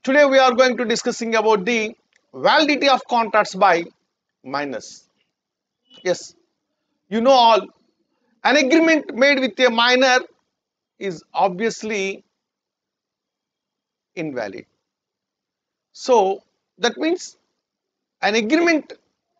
Today we are going to discussing about the validity of contracts by minors. Yes, you know all. An agreement made with a minor is obviously invalid. So that means an agreement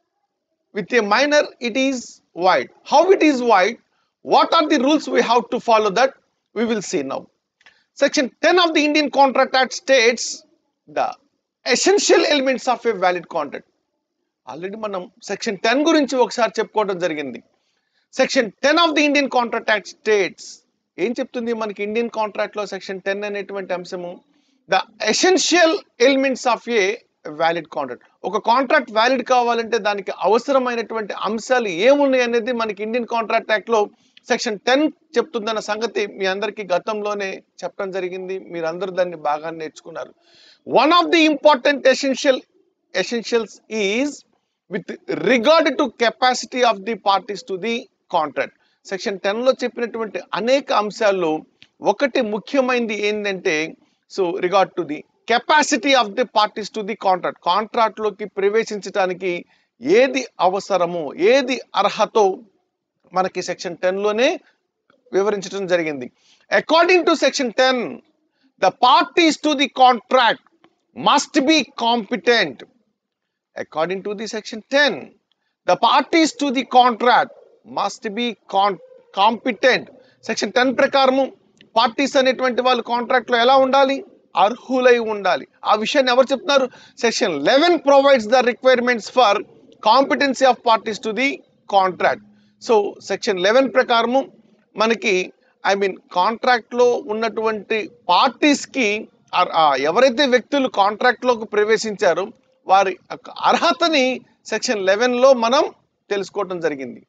with a minor it is void. How it is void? What are the rules we have to follow that we will see now. Section 10 of the Indian Contract Act states the essential elements of a valid contract. Already మనం section ten గురించి ఒకసారి చెప్పుకోవడం జరిగింది section ten of the Indian contract act states ఏం చెప్తుంది మనకి Indian contract లో section ten అనేటువంటి అంశము the essential elements of a valid contract ఒక కాంట్రాక్ట్ వ్యాలిడ్ కావాలంటే దానికి అవసరమైనటువంటి అంశాలు ఏమున్నాయి అనేది మనకి ఇండియన్ కాంట్రాక్ట్ యాక్ట్ లో సెక్షన్ టెన్ చెప్తుందన్న సంగతి మీ అందరికీ గతంలోనే చెప్పడం జరిగింది మీరందరూ దాన్ని బాగా నేర్చుకున్నారు one of the important essential essentials is with regard to capacity of the parties to the contract section ten లో చెప్పినటువంటి అనేక అంశాల్లో ఒకటి ముఖ్యమైనది ఏంటంటే so regard to the capacity of the parties to the contract contract లోకి ప్రవేశించడానికి ఏది అవసరమో ఏది అర్హతో మనకి సెక్షన్ టెన్ లోనే వివరించడం జరిగింది according to section ten the parties to the contract must be competent according to the section 10 the parties to the contract must be con- competent section ten ప్రకారము పార్టీస్ అనేటువంటి వాళ్ళు కాంట్రాక్ట్ లో ఎలా ఉండాలి అర్హులై ఉండాలి ఆ విషయాన్ని ఎవరు చెప్తున్నారు section eleven provides the requirements for competency of parties to the contract so section eleven ప్రకారము మనకి ఐ మీన్ కాంట్రాక్ట్ లో ఉన్నటువంటి పార్టీస్ కి అర్- ఆ ఎవరైతే వ్యక్తులు కాంట్రాక్ట్ లోకి ప్రవేశించారో వారి యొక్క అర్హతని సెక్షన్ లెవెన్ లో మనం తెలుసుకోవటం జరిగింది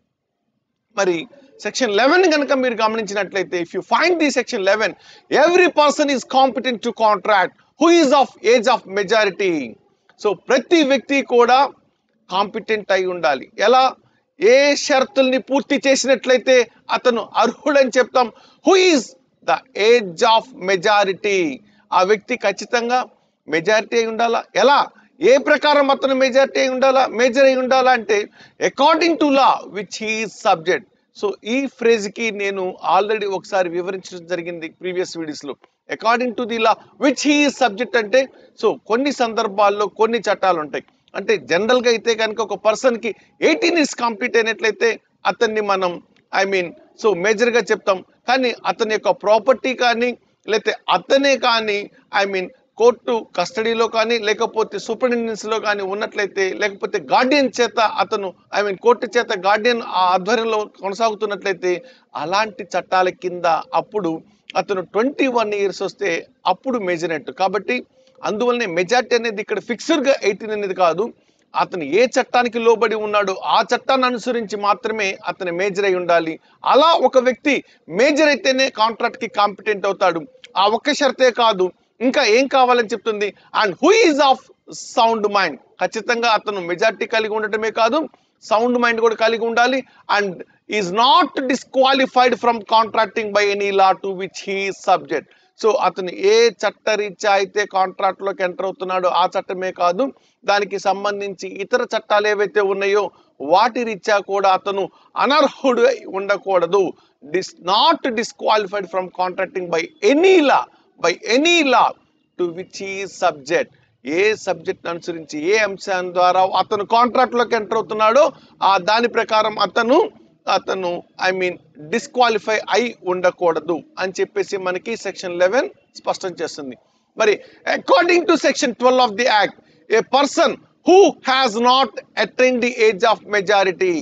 మరి సెక్షన్ లెవెన్ కనుక మీరు గమనించినట్లయితే if you find the section eleven every person is competent to contract who is of age of majority so ప్రతి వ్యక్తి కూడా కాంపిటెంట్ అయి ఉండాలి ఎలా ఏ షరతుల్ని పూర్తి చేసినట్లయితే అతను అర్హుడని చెప్తాం who is the age of majority ఆ వ్యక్తి ఖచ్చితంగా మెజారిటీ అయి ఉండాలా ఎలా ఏ ప్రకారం అతను మెజారిటీ అయి ఉండాలా మేజర్ అయి ఉండాలా అంటే according to law which he subject so ఈ phrase కి నేను ఆల్రెడీ ఒకసారి వివరించడం జరిగింది ప్రీవియస్ వీడియోస్లో according to the law which he subject అంటే సో కొన్ని సందర్భాల్లో కొన్ని చట్టాలు ఉంటాయి అంటే జనరల్ గా అయితే కనుక ఒక పర్సన్ కి ఎయిటీన్ ఇయర్స్ కంప్లీట్ అయినట్లయితే అతన్ని మనం ఐ మీన్ సో మేజర్ గా చెప్తాం కానీ అతని యొక్క ప్రాపర్టీ కానీ లేకపోతే అతనే కానీ ఐ మీన్ కోర్టు కస్టడీలో కానీ లేకపోతే సూపరింటెండెన్స్ లో కానీ ఉన్నట్లయితే లేకపోతే గార్డియన్ చేత అతను ఐ మీన్ కోర్టు చేత గార్డియన్ ఆ ఆధ్వర్యంలో కొనసాగుతున్నట్లయితే అలాంటి చట్టాల కింద అప్పుడు అతను ట్వంటీ వన్ ఇయర్స్ వస్తే అప్పుడు మెజరెంట్ కాబట్టి అందువల్లనే మెజార్టీ అనేది ఇక్కడ ఫిక్స్డ్ గా ఎయిటీన్ అనేది కాదు అతను ఏ చట్టానికి లోబడి ఉన్నాడో ఆ చట్టాన్ని అనుసరించి మాత్రమే అతను మేజర్ అయి ఉండాలి అలా ఒక వ్యక్తి మేజర్ అయితేనే కాంట్రాక్ట్ కి కాంపిటెంట్ అవుతాడు ఆ ఒక్క షరతే కాదు ఇంకా ఏం కావాలని చెప్తుంది and who is of sound mind ఖచ్చితంగా అతను మెజార్టీ కలిగి ఉండటమే కాదు సౌండ్ మైండ్ కూడా కలిగి ఉండాలి and is not disqualified from contracting by any law to which he subject so అతను ఏ చట్టరీత్యా అయితే కాంట్రాక్ట్ లోకి ఎంటర్ అవుతున్నాడో ఆ చట్టమే కాదు దానికి సంబంధించి ఇతర చట్టాలు ఏవైతే ఉన్నాయో వాటి రీత్యా కూడా అతను అనర్హుడు అయి ఉండకూడదు డిస్ not disqualified from contracting by any law by any law to which he subject ఏ సబ్జెక్ట్ అనుసరించి ఏ అంశం ద్వారా అతను కాంట్రాక్ట్ లోకి ఎంటర్ అవుతున్నాడో ఆ దాని ప్రకారం అతను అతను ఐ మీన్ డిస్క్వాలిఫై అయి ఉండకూడదు అని చెప్పేసి మనకి సెక్షన్ లెవెన్ స్పష్టం చేస్తుంది మరి according to section twelve of the act a person who has not attain the age of majority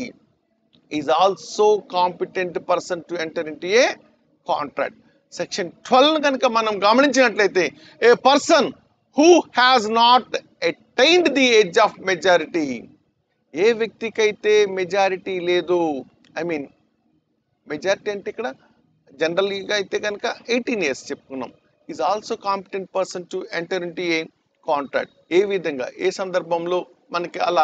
is also competent person to enter in a contract section twelve కనుక మనం గమనించినట్లయితే a person who has not attained the age of majority ఏ వ్యక్తికైతే majority లేదు I mean majority అంటే ఇక్కడ జనరల్గా అయితే కనుక ఎయిటీన్ ఇయర్స్ చెప్పుకున్నాం is also competent person to enter into a contract ఏ విధంగా ఏ సందర్భంలో మనకి అలా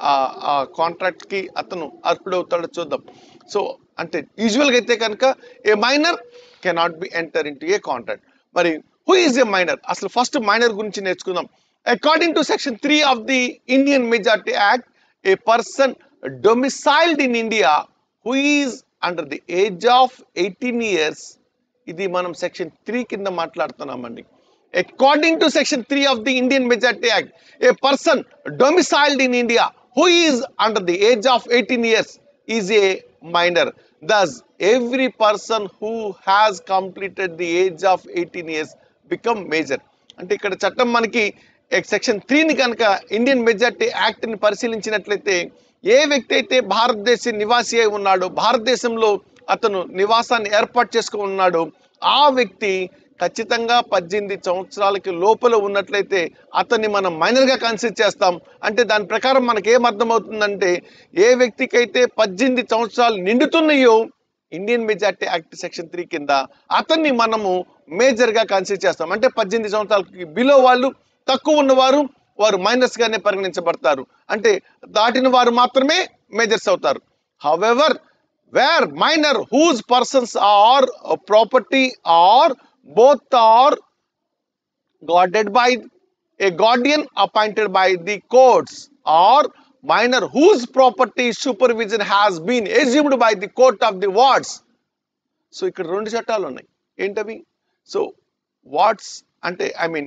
ఆ కాంట్రాక్ట్ కి అతను అర్హుడవుతాడో చూద్దాం సో అంటే యూజువల్గా అయితే కనుక a minor cannot be enter into a contract మరి హూ ఈజ్ ఎ మైనర్ అసలు ఫస్ట్ మైనర్ గురించి నేర్చుకుందాం according to section three of the Indian majority act a person domiciled in India who is under the age of eighteen years ఇది మనం section three కింద మాట్లాడుతున్నామండి according to section three of the Indian majority act a person domiciled in India who is under the age of eighteen years is a minor thus every person who has completed the age of eighteen years become major అంటే ఇక్కడ చట్టం మనకి section త్రీని కనుక Indian majority act ని పరిశీలించినట్లయితే ఏ వ్యక్తి అయితే భారతదేశ నివాసి అయి ఉన్నాడో భారతదేశంలో అతను నివాసాన్ని ఏర్పాటు చేసుకుని ఉన్నాడో ఆ వ్యక్తి ఖచ్చితంగా పద్దెనిమిది సంవత్సరాలకి లోపల ఉన్నట్లయితే అతన్ని మనం మైనర్ గా కన్సిడర్ చేస్తాం అంటే దాని ప్రకారం మనకి ఏం అర్థమవుతుందంటే ఏ వ్యక్తికైతే పద్దెనిమిది సంవత్సరాలు నిండుతున్నాయో Indian majority act section three కింద అతన్ని మనము మేజర్ గా కన్సిడర్ చేస్తాం అంటే పద్దెనిమిది సంవత్సరాలకి బిలో వాళ్ళు తక్కువ ఉన్నవారు వారు మైనస్ గానే పరిగణించబడతారు అంటే దాటిన వారు మాత్రమే మేజర్స్ అవుతారు however where minor whose persons or property or both are guarded by a guardian appointed by the courts or minor whose property supervision has been assumed by the court of the wards so ఇక్కడ రెండు చట్టాలు ఉన్నాయి ఏంటవి so what's అంటే I mean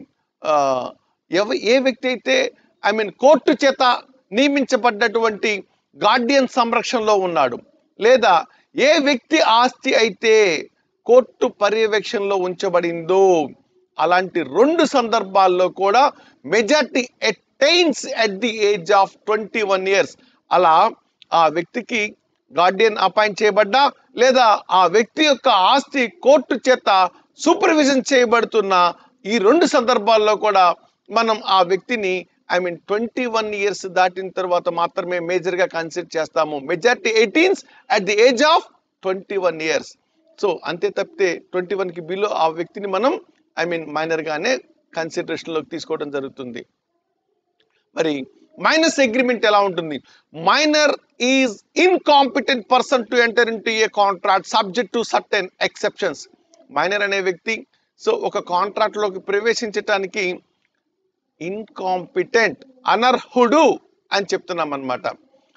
ఎవ ఏ వ్యక్తి అయితే ఐ మీన్ కోర్టు చేత నియమించబడ్డటువంటి గార్డియన్ సంరక్షణలో ఉన్నాడు లేదా ఏ వ్యక్తి ఆస్తి అయితే కోర్టు పర్యవేక్షణలో ఉంచబడిందో అలాంటి రెండు సందర్భాల్లో కూడా majority attains at the age of twenty one years అలా ఆ వ్యక్తికి గార్డియన్ అపాయింట్ చేయబడ్డా లేదా ఆ వ్యక్తి యొక్క ఆస్తి కోర్టు చేత సూపర్విజన్ చేయబడుతున్న ఈ రెండు సందర్భాల్లో కూడా మనం ఆ వ్యక్తిని I mean twenty one years దాటిన తర్వాత మాత్రమే మేజర్ గా కన్సిడర్ చేస్తాము majority attains at the age of twenty one years so అంతే తప్పితే ట్వంటీ వన్ కి బిలో ఆ వ్యక్తిని మనం ఐ మీన్ మైనర్ గానే కన్సిడరేషన్ లోకి తీసుకోవడం జరుగుతుంది మరి మైనస్ అగ్రిమెంట్ ఎలా ఉంటుంది minor is incompetent person to enter in to a contract subject to certain exceptions minor అనే వ్యక్తి సో ఒక కాంట్రాక్ట్ లోకి ప్రవేశించటానికి ఇన్కాంపిటెంట్ అనర్హుడు అని చెప్తున్నాం అనమాట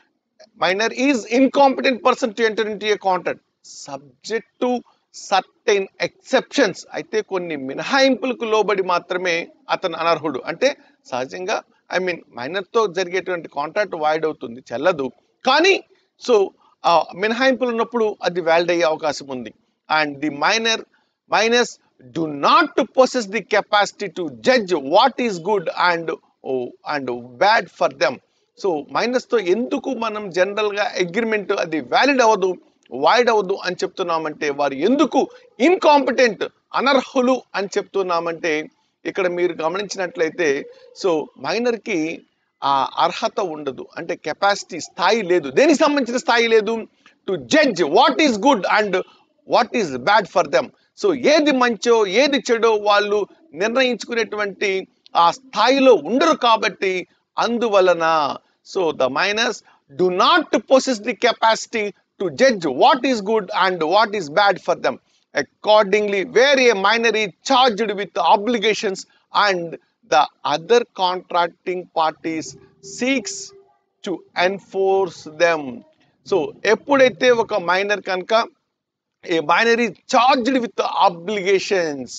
minor is incompetent person to enter in to a contract subject to certain exceptions అయితే కొన్ని మినహాయింపులకు లోబడి మాత్రమే అతను అనర్హుడు అంటే సహజంగా ఐ మీన్ మైనర్ తో జరిగేటువంటి కాంట్రాక్ట్ వాయిడ్ అవుతుంది చెల్లదు కానీ సో ఆ మినహాయింపులు ఉన్నప్పుడు అది వ్యాలిడ్ అయ్యే అవకాశం ఉంది and the minor minors do not possess the capacity to judge what is good and and bad for them so minors తో ఎందుకు మనం జనరల్ గా అగ్రిమెంట్ అది వ్యాలిడ్ అవ్వదు వాయిడ్ అవ్వదు అని చెప్తున్నామంటే వారు ఎందుకు ఇన్కాంపిటెంట్ అనర్హులు అని చెప్తున్నామంటే ఇక్కడ మీరు గమనించినట్లయితే సో మైనర్ కి ఆ అర్హత ఉండదు అంటే కెపాసిటీ స్థాయి లేదు దేనికి సంబంధించిన స్థాయి లేదు to judge what is good and what is bad for them so ఏది మంచో ఏది చెడో వాళ్ళు నిర్ణయించుకునేటువంటి ఆ స్థాయిలో ఉండరు కాబట్టి అందువలన so the minors do not possess the capacity to judge what is good and what is bad for them accordingly where a minor is charged with obligations and the other contracting parties seeks to enforce them so ఎప్పుడైతే ఒక minor కనుక a minor is charged with obligations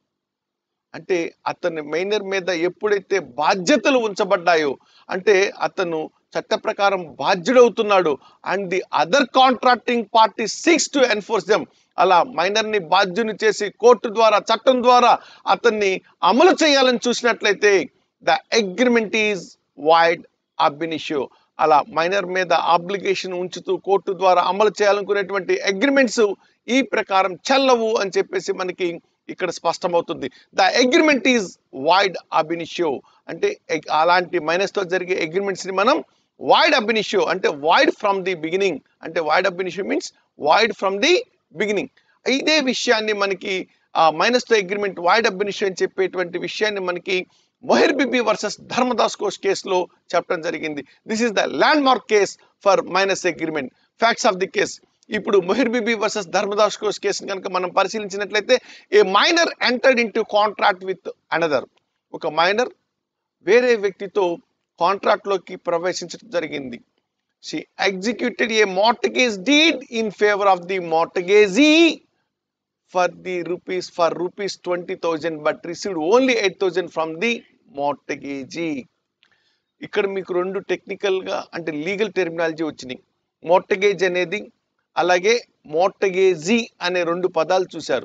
అంటే అతని minor మీద ఎప్పుడైతే బాధ్యతలు ఉంచబడ్డాయో అంటే అతను చట్ట ప్రకారం బాధ్యుడవుతున్నాడు and the other contracting party seeks to enforce them అలా మైనర్ ని బాధ్యుని చేసి కోర్టు ద్వారా చట్టం ద్వారా అతన్ని అమలు చేయాలని చూసినట్లయితే the agreement is void ab initio అలా మైనర్ మీద ఆబ్లిగేషన్ ఉంచుతూ కోర్టు ద్వారా అమలు చేయాలనుకునేటువంటి అగ్రిమెంట్స్ ఈ ప్రకారం చెల్లవు అని చెప్పేసి మనకి ఇక్కడ స్పష్టమవుతుంది the agreement is void ab initio అంటే ఎగ్- అలాంటి మైనస్ తో జరిగే అగ్రిమెంట్స్ ని మనం వైడ్ అబినిషియో అంటే వైడ్ ఫ్రమ్ ది బిగినింగ్ అంటే void ab initio means void from the beginning ఇదే విషయాన్ని మనకి మైనస్ తో అగ్రిమెంట్ వైడ్ అబినిషియో అని చెప్పేటువంటి విషయాన్ని మనకి మొహిర్ బిబి వర్సెస్ ధర్మదాస్ కోష్ కేసులో చెప్పడం జరిగింది this is the landmark case for minors agreement facts of the case ఇప్పుడు మొహిర్ బీబీ వర్సెస్ ధర్మదాస్ కోస్ కేసుని కనుక మనం పరిశీలించినట్లయితే a minor entered into contract with another ఒక మైనర్ వేరే వ్యక్తితో కాంట్రాక్ట్ లోకి ప్రవేశించడం జరిగింది she executed a mortgage deed in favour of the mortgagee for the rupees for rupees twenty thousand but received only eight thousand from the mortgagee ఇక్కడ మీకు రెండు technical గా అంటే లీగల్ టెర్మినాలజీ వచ్చినాయి మోర్టగేజ్ అనేది అలాగే మోర్టగేజీ అనే రెండు పదాలు చూశారు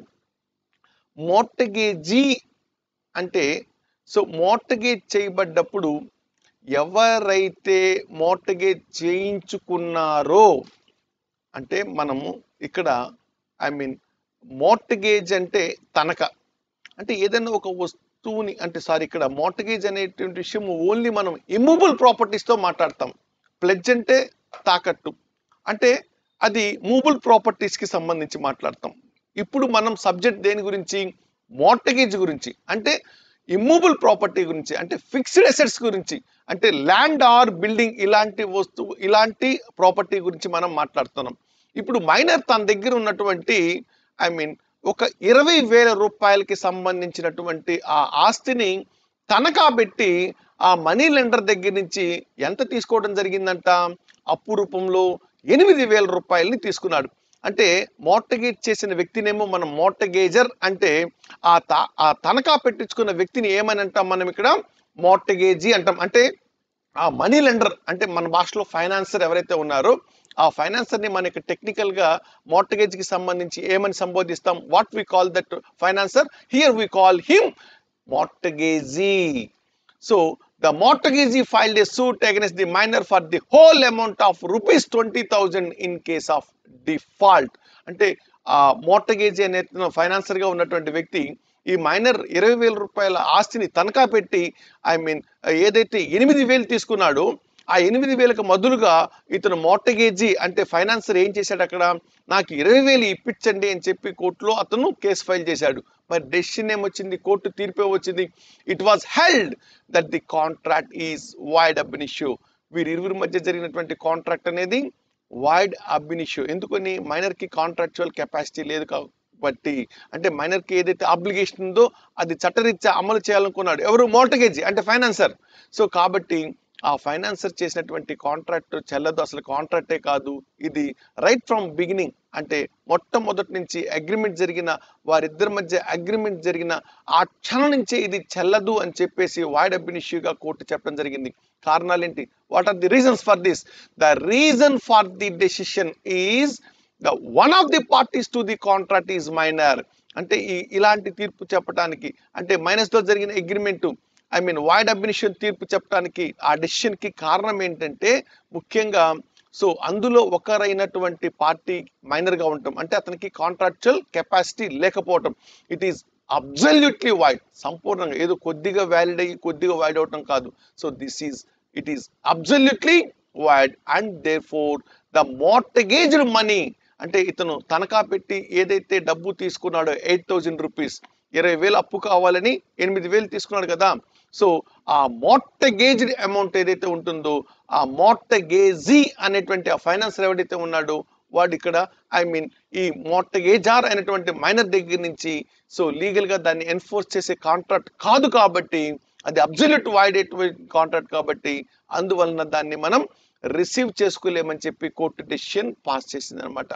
మోర్టగేజీ అంటే సో మోర్టగేజ్ చేయబడ్డప్పుడు ఎవరైతే మోర్టగేజ్ చేయించుకున్నారో అంటే మనము ఇక్కడ ఐ మీన్ మోర్టగేజ్ అంటే తనక అంటే ఏదైనా ఒక వస్తువుని అంటే సారీ ఇక్కడ మోర్టగేజ్ అనేటువంటి విషయం ఓన్లీ మనం ఇమ్మూబుల్ ప్రాపర్టీస్తో మాట్లాడతాం ప్లెడ్జ్ అంటే తాకట్టు అంటే అది మూబుల్ ప్రాపర్టీస్కి సంబంధించి మాట్లాడతాం ఇప్పుడు మనం సబ్జెక్ట్ దేని గురించి మోర్టగేజ్ గురించి అంటే ఇమ్మూబుల్ ప్రాపర్టీ గురించి అంటే ఫిక్స్డ్ అసెట్స్ గురించి అంటే ల్యాండ్ ఆర్ బిల్డింగ్ ఇలాంటి వస్తువు ఇలాంటి ప్రాపర్టీ గురించి మనం మాట్లాడుతున్నాం ఇప్పుడు మైనర్ తన దగ్గర ఉన్నటువంటి ఐ మీన్ ఒక ఇరవై వేల రూపాయలకి సంబంధించినటువంటి ఆ ఆస్తిని తనఖా పెట్టి ఆ మనీ లెండర్ దగ్గర నుంచి ఎంత తీసుకోవడం జరిగిందంట అప్పు రూపంలో ఎనిమిది వేల రూపాయలని తీసుకున్నాడు అంటే మోర్టగేజ్ చేసిన వ్యక్తినేమో మనం మోర్టగేజర్ అంటే ఆ త ఆ తనఖా పెట్టించుకున్న వ్యక్తిని ఏమని అంటాం మనం ఇక్కడ మోర్టగేజీ అంటాం అంటే ఆ మనీ లెండర్ అంటే మన భాషలో ఫైనాన్సర్ ఎవరైతే ఉన్నారో ఆ ఫైనాన్సర్ ని మనకి టెక్నికల్ గా మోర్టగేజ్ కి సంబంధించి ఏమని సంబోధిస్తాం what we call that financer here we call him mortgagee so the mortgagee filed a suit against the minor for the whole amount of rupees 20000 in case of default అంటే ఆ mortgage అనే financier గా ఉన్నటువంటి వ్యక్తి ఈ minor ఇరవై వేల రూపాయల ఆస్తిని తనఖా పెట్టి ఐ మీన్ ఏదైతే ఎనిమిది వేలు తీసుకున్నాడో ఆ ఎనిమిది వేలకు మొదలుగా ఇతను మోర్టగేజీ అంటే ఫైనాన్సర్ ఏం చేశాడు అక్కడ నాకు ఇరవై వేలు ఇప్పించండి అని చెప్పి కోర్టులో అతను కేసు ఫైల్ చేశాడు మరి డెసిషన్ ఏమొచ్చింది కోర్టు తీర్పే వచ్చింది it was held that the contract is void ab ఇష్యూ వీరి ఇరువురి మధ్య జరిగినటువంటి కాంట్రాక్ట్ అనేది వైడ్ అబ్ ఇష్యూ ఎందుకని మైనర్ కి కాంట్రాక్చువల్ కెపాసిటీ లేదు కాబట్టి అంటే మైనర్ కి ఏదైతే అబ్లిగేషన్ ఉందో అది చట్టరీత్యా అమలు చేయాలనుకున్నాడు ఎవరు మోర్టగేజీ అంటే ఫైనాన్సర్ సో కాబట్టి ఆ ఫైనాన్సర్ చేసినటువంటి కాంట్రాక్ట్ చెల్లదు అసలు కాంట్రాక్టే కాదు ఇది రైట్ ఫ్రమ్ బిగినింగ్ అంటే మొట్టమొదటి నుంచి అగ్రిమెంట్ జరిగిన వారిద్దరి మధ్య అగ్రిమెంట్ జరిగిన ఆ క్షణం నుంచే ఇది చెల్లదు అని చెప్పేసి వైడ్ అబిన్ ఇష్యూగా కోర్టు చెప్పడం జరిగింది కారణాలు ఏంటి what are the reasons for this the reason for the decision is the one of the parties to the contract is minor అంటే ఈ ఇలాంటి తీర్పు చెప్పడానికి అంటే మైనస్ తో జరిగిన agreement I mean void ab initio తీర్పు చెప్పడానికి ఆ డెసిషన్ కి కారణం ఏంటంటే ముఖ్యంగా సో అందులో ఒకరైనటువంటి పార్టీ మైనర్ గా ఉండటం అంటే అతనికి కాంట్రాక్చువల్ కెపాసిటీ లేకపోవటం ఇట్ ఈస్ అబ్జల్యూట్లీ వైడ్ సంపూర్ణంగా ఏదో కొద్దిగా వ్యాలిడ్ అయ్యి కొద్దిగా వైడ్ అవటం కాదు so this is it is absolutely void and therefore the mortgaged money అంటే ఇతను తనఖా పెట్టి ఏదైతే డబ్బు తీసుకున్నాడో ఎయిట్ థౌజండ్ రూపీస్ ఇరవై వేలు అప్పు కావాలని ఎనిమిది వేలు తీసుకున్నాడు కదా సో ఆ మోర్టగేజ్డ్ అమౌంట్ ఏదైతే ఉంటుందో ఆ మోర్టగేజీ అనేటువంటి ఆ ఫైనాన్సర్ ఎవరైతే ఉన్నాడో వాడు ఇక్కడ ఐ మీన్ ఈ మోర్టగేజార్ అనేటువంటి మైనర్ దగ్గర నుంచి సో లీగల్ గా దాన్ని ఎన్ఫోర్స్ చేసే కాంట్రాక్ట్ కాదు కాబట్టి అది అబ్జల్యూట్ వైడ్ కాంట్రాక్ట్ కాబట్టి అందువలన దాన్ని మనం రిసీవ్ చేసుకోలేమని చెప్పి కోర్టు డెసిషన్ పాస్ చేసింది అనమాట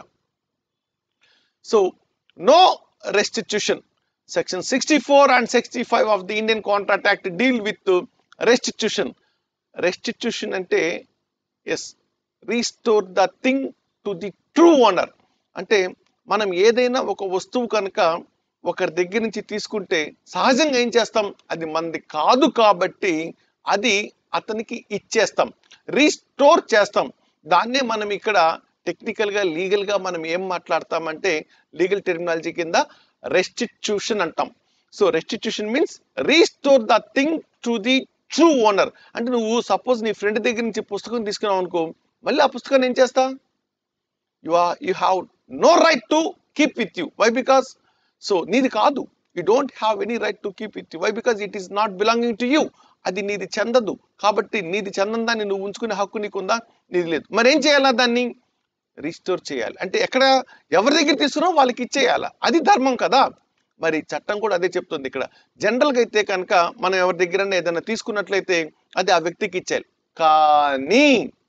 so no restitution section sixty four and sixty five of the Indian contract act deal with restitution restitution అంటే is restore the thing to the true owner అంటే మనం ఏదైనా ఒక వస్తువు కనుక ఒకరి దగ్గర నుంచి తీసుకుంటే సహజంగా ఏం చేస్తాం అది మనది కాదు కాబట్టి అది అతనికి ఇచ్చేస్తాం రీస్టోర్ చేస్తాం దాన్నే మనం ఇక్కడ టెక్నికల్ గా లీగల్ గా మనం ఏం మాట్లాడతామంటే లీగల్ టెర్మినాలజీ కింద రెస్టిట్యూషన్ అంటాం so restitution means restore the thing to the true owner అంటే నువ్వు సపోజ్ నీ ఫ్రెండ్ దగ్గర నుంచి పుస్తకం తీసుకున్నావు అనుకో మళ్ళీ ఆ పుస్తకాన్ని ఏం చేస్తా you are you have no right to keep with you why because so నీది కాదు you don't have any right to keep with you why because it is not belonging to you అది నీది చెందదు కాబట్టి నీది చెందని దాన్ని నువ్వు ఉంచుకునే హక్కు నీకుందా నీది లేదు మరి ఏం చేయాలా దాన్ని రిస్టోర్ చేయాలి అంటే ఎక్కడ ఎవరి దగ్గర తీసుకున్నారో వాళ్ళకి ఇచ్చేయాలి అది ధర్మం కదా మరి చట్టం కూడా అదే చెప్తుంది ఇక్కడ జనరల్గా అయితే కనుక మనం ఎవరి దగ్గర ఏదైనా తీసుకున్నట్లయితే అది ఆ వ్యక్తికి ఇచ్చేయాలి కానీ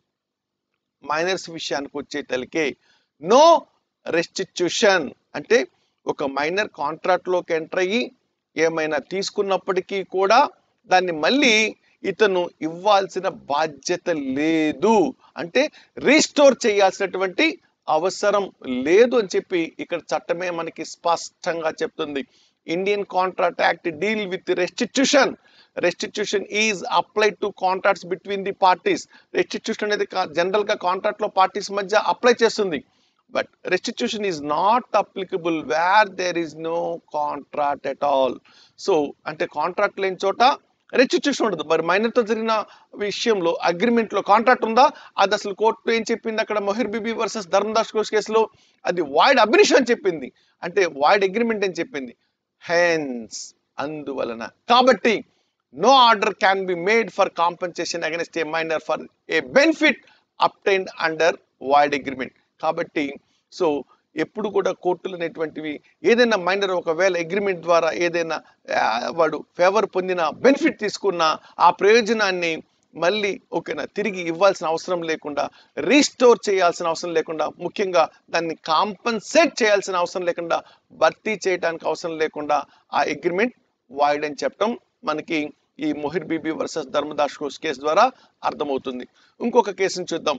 మైనర్స్ విషయానికి వచ్చేటలికే నో రెస్టిట్యూషన్ అంటే ఒక మైనర్ కాంట్రాక్ట్ లోకి ఎంటర్ అయ్యి ఏమైనా తీసుకున్నప్పటికీ కూడా దాన్ని మళ్ళీ ఇతను ఇవ్వాల్సిన బాధ్యత లేదు అంటే రీస్టోర్ చేయాల్సినటువంటి అవసరం లేదు అని చెప్పి ఇక్కడ చట్టమే మనకి స్పష్టంగా చెప్తుంది Indian contract act deal with restitution restitution is applied to contracts between the parties restitution అనేది జనరల్ గా కాంట్రాక్ట్ లో పార్టీస్ మధ్య అప్లై చేస్తుంది but restitution is not applicable where there is no contract at all so అంటే contract లేని చోట restitution ఉండదు మరి మైనర్ తో జరిగిన విషయంలో అగ్రిమెంట్ లో కాంట్రాక్ట్ ఉందా అది అసలు కోర్టు ఏం చెప్పింది అక్కడ మొహిర్ బీబీ వర్సెస్ ధర్మదాస్ కోస్ కేసులో అది వాయిడ్ అభినిషం అని చెప్పింది అంటే వాయిడ్ అగ్రిమెంట్ అని చెప్పింది హెన్స్ అందువలన కాబట్టి no order can be made for compensation against a minor for a benefit obtained under void agreement కాబట్టి సో ఎప్పుడు కూడా కోర్టులు అనేటువంటివి ఏదైనా మైనర్ ఒకవేళ అగ్రిమెంట్ ద్వారా ఏదైనా ఆ, వాడు ఫేవర్ పొందిన బెనిఫిట్ తీసుకున్న ఆ ప్రయోజనాన్ని మళ్ళీ ఓకేనా తిరిగి ఇవ్వాల్సిన అవసరం లేకుండా రీస్టోర్ చేయాల్సిన అవసరం లేకుండా ముఖ్యంగా దాన్ని కాంపన్సేట్ చేయాల్సిన అవసరం లేకుండా భర్తీ చేయడానికి అవసరం లేకుండా ఆ అగ్రిమెంట్ వాయిడ్ అని చెప్పడం మనకి ఈ మొహిర్ బీబీ వర్సెస్ ధర్మదాస్ కోస్ కేసు ద్వారా అర్థమవుతుంది ఇంకొక కేసుని చూద్దాం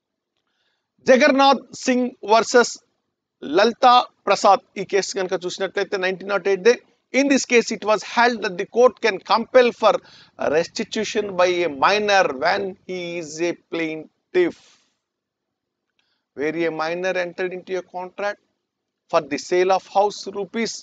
జగన్నాథ్ సింగ్ వర్సెస్ లలితా ప్రసాద్ ఈ కేసు కనుక చూసినట్లయితే nineteen nought eight day in this case it was held that the court can compel for restitution by a minor when he is a plaintiff where a minor entered into a contract for the sale of house rupees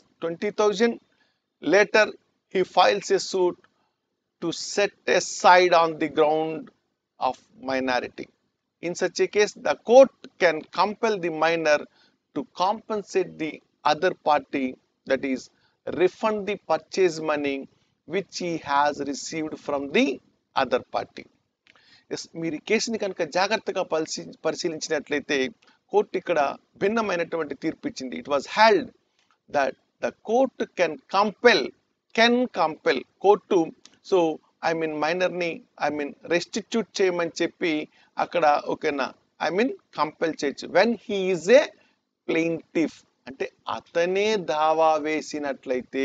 20000 later he files a suit to set aside on the ground of minority in such a case the court can compel the minor to compensate the other party that is refund the purchase money which he has received from the other party yes మీరు ఈ కేసుని కనుక జాగ్రత్తగా పరిశీ పరిశీలించినట్లయితే court ఇక్కడ భిన్నమైనటువంటి తీర్పు ఇచ్చింది it was held that the court can compel can compel court so I mean మైనర్ని ఐ మీన్ రెస్టిట్యూట్ చేయమని చెప్పి అక్కడ ఓకేనా ఐ మీన్ కంపెల్ చేయొచ్చు when he is a plaintiff అంటే అతనే దావా వేసినట్లయితే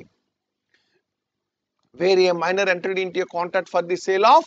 where a minor entered into contract for the sale of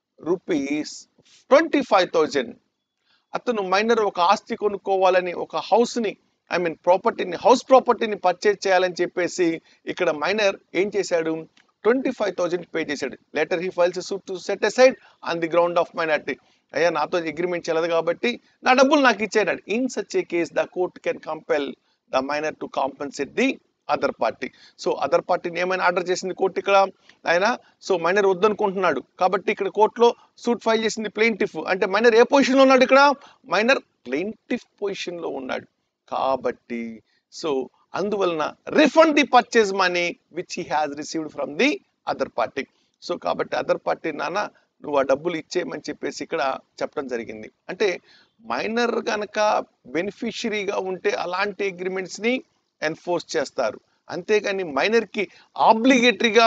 rupees twenty five thousand అతను మైనర్ ఒక ఆస్తి కొనుక్కోవాలని ఒక హౌస్ ని ఐ మీన్ ప్రాపర్టీని హౌస్ ప్రాపర్టీని పర్చేజ్ చేయాలని చెప్పేసి ఇక్కడ మైనర్ ఏం చేశాడు ట్వంటీ ఫైవ్ థౌజండ్ పే చేశాడు later he files suit to set aside on the ground of minority అయ్యా నాతో అగ్రిమెంట్ చెల్లదు కాబట్టి నా డబ్బులు నాకు ఇచ్చేయడాడు in such a case the court can compel the minor to compensate the other party so other పార్టీని ఏమైనా ఆర్డర్ చేసింది కోర్టు ఇక్కడ ఆయన సో మైనర్ వద్దనుకుంటున్నాడు కాబట్టి ఇక్కడ కోర్టులో సూట్ ఫైల్ చేసింది ప్లెయింటిఫ్ అంటే మైనర్ ఏ పొజిషన్ లో ఉన్నాడు ఇక్కడ మైనర్ ప్లెయింటిఫ్ పొజిషన్ లో ఉన్నాడు కాబట్టి సో అందువలన refund the purchase money which he has received from the other party so కాబట్టి అదర్ పార్టీ నాన్న నువ్వు ఆ డబ్బులు ఇచ్చేయమని చెప్పేసి ఇక్కడ చెప్పడం జరిగింది అంటే మైనర్ గనక బెనిఫిషరీగా ఉంటే అలాంటి అగ్రిమెంట్స్ ని ఎన్ఫోర్స్ చేస్తారు అంతేగాని మైనర్ కి ఆబ్లిగేటరీగా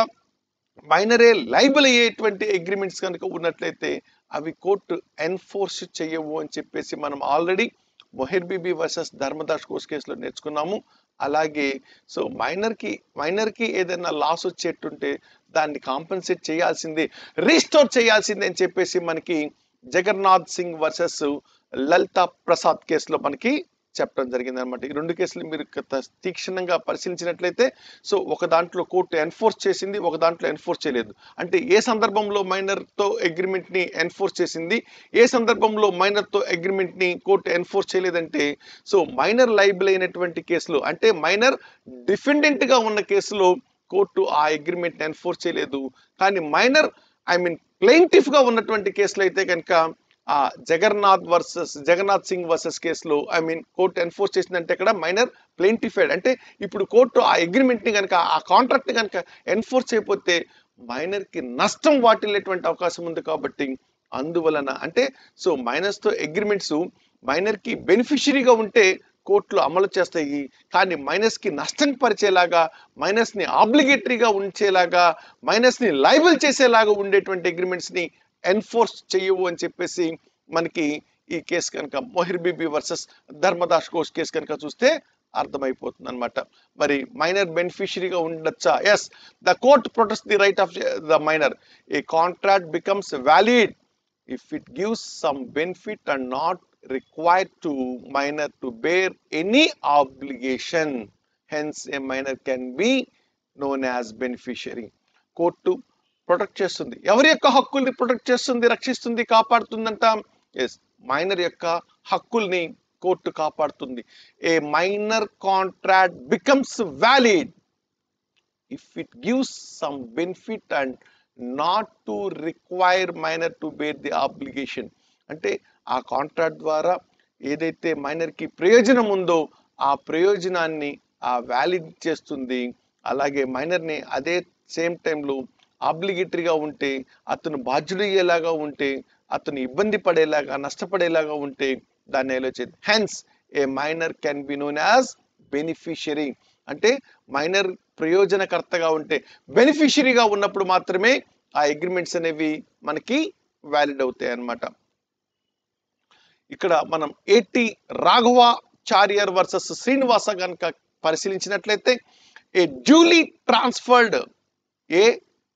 మైనరే లైబుల్ అయ్యేటువంటి అగ్రిమెంట్స్ కనుక ఉన్నట్లయితే అవి కోర్టు ఎన్ఫోర్స్ చేయవు అని చెప్పేసి మనం ఆల్రెడీ మొహిర్ బీబీ వర్సెస్ ధర్మదాస్ కోర్స్ కేసులో నేర్చుకున్నాము అలాగే సో మైనర్ కి మైనర్ కి ఏదైనా లాస్ వచ్చేటుంటే దాన్ని కాంపన్సేట్ చేయాల్సిందే రీస్టోర్ చేయాల్సిందే అని చెప్పేసి మనకి జగన్నాథ్ సింగ్ వర్సెస్ లలితా ప్రసాద్ కేసులో మనకి చెప్పడం జరిగింది అనమాట ఈ రెండు కేసులు మీరు క- తీక్షణంగా పరిశీలించినట్లయితే సో ఒక దాంట్లో కోర్టు ఎన్ఫోర్స్ చేసింది ఒక దాంట్లో ఎన్ఫోర్స్ చేయలేదు అంటే ఏ సందర్భంలో మైనర్ తో అగ్రిమెంట్ ని ఎన్ఫోర్స్ చేసింది ఏ సందర్భంలో మైనర్ తో అగ్రిమెంట్ ని కోర్టు ఎన్ఫోర్స్ చేయలేదంటే సో మైనర్ లైబుల్ అయినటువంటి కేసులో అంటే మైనర్ డిఫెండెంట్ గా ఉన్న కేసులో కోర్టు ఆ అగ్రిమెంట్ ఎన్ఫోర్స్ చేయలేదు కానీ మైనర్ ఐ మీన్ ప్లెయింటిఫ్ గా ఉన్నటువంటి కేసులో అయితే కనుక ఆ జగన్నాథ్ వర్సెస్ జగన్నాథ్ సింగ్ వర్సెస్ కేసులో ఐ మీన్ కోర్టు ఎన్ఫోర్స్ చేసిందంటే ఇక్కడ మైనర్ ప్లెయింటిఫైడ్ అంటే ఇప్పుడు కోర్టు ఆ అగ్రిమెంట్ ని కనుక ఆ కాంట్రాక్ట్ ని కనుక ఎన్ఫోర్స్ చేయకపోతే మైనర్ కి నష్టం వాటిల్లేటువంటి అవకాశం ఉంది కాబట్టి అందువలన అంటే సో మైనర్స్ తో అగ్రిమెంట్స్ మైనర్ కి బెనిఫిషరీగా ఉంటే కోర్టులు అమలు చేస్తాయి కానీ మైనస్ కి నష్టం పరిచేలాగా మైనస్ ని ఆబ్లిగేటరీగా ఉంచేలాగా మైనస్ ని లైబుల్ చేసేలాగా ఉండేటువంటి అగ్రిమెంట్స్ ని ఎన్ఫోర్స్ చేయవు అని చెప్పేసి మనకి ఈ కేసు కనుక మొహిర్ బీబీ వర్సెస్ ధర్మదాస్ కోర్స్ కేసు కనుక చూస్తే అర్థమైపోతుంది అనమాట మరి మైనర్ బెనిఫిషరీగా ఉండొచ్చా yes the court protects the right of the minor a contract becomes valid if it gives some benefit and not required to minor to bear any obligation hence a minor can be known as beneficiary court protect చేస్తుంది ఎవరి యొక్క హక్కుల్ని protect చేస్తుంది రక్షిస్తుంది కాపాడుతుందంట yes minor యొక్క హక్కుల్ని court కాపాడుతుంది a minor contract becomes valid if it gives some benefit and not to require minor to bear the obligation అంటే ఆ కాంట్రాక్ట్ ద్వారా ఏదైతే మైనర్ కి ప్రయోజనం ఉందో ఆ ప్రయోజనాన్ని ఆ వ్యాలిడ్ చేస్తుంది అలాగే మైనర్ ని అదే సేమ్ టైంలో ఆబ్లిగేటరీగా ఉంటే అతను బాధ్యుడయ్యేలాగా ఉంటే అతను ఇబ్బంది పడేలాగా నష్టపడేలాగా ఉంటే దాన్ని ఎలా చేద్దాం hence a minor can be known as beneficiary అంటే మైనర్ ప్రయోజనకర్తగా ఉంటే బెనిఫిషరీగా ఉన్నప్పుడు మాత్రమే ఆ అగ్రిమెంట్స్ అనేవి మనకి వ్యాలిడ్ అవుతాయి అన్నమాట ఇక్కడ మనం ఏటి రాఘవాచార్యర్ వర్సెస్ శ్రీనివాస కనుక పరిశీలించినట్లయితే a duly transferred a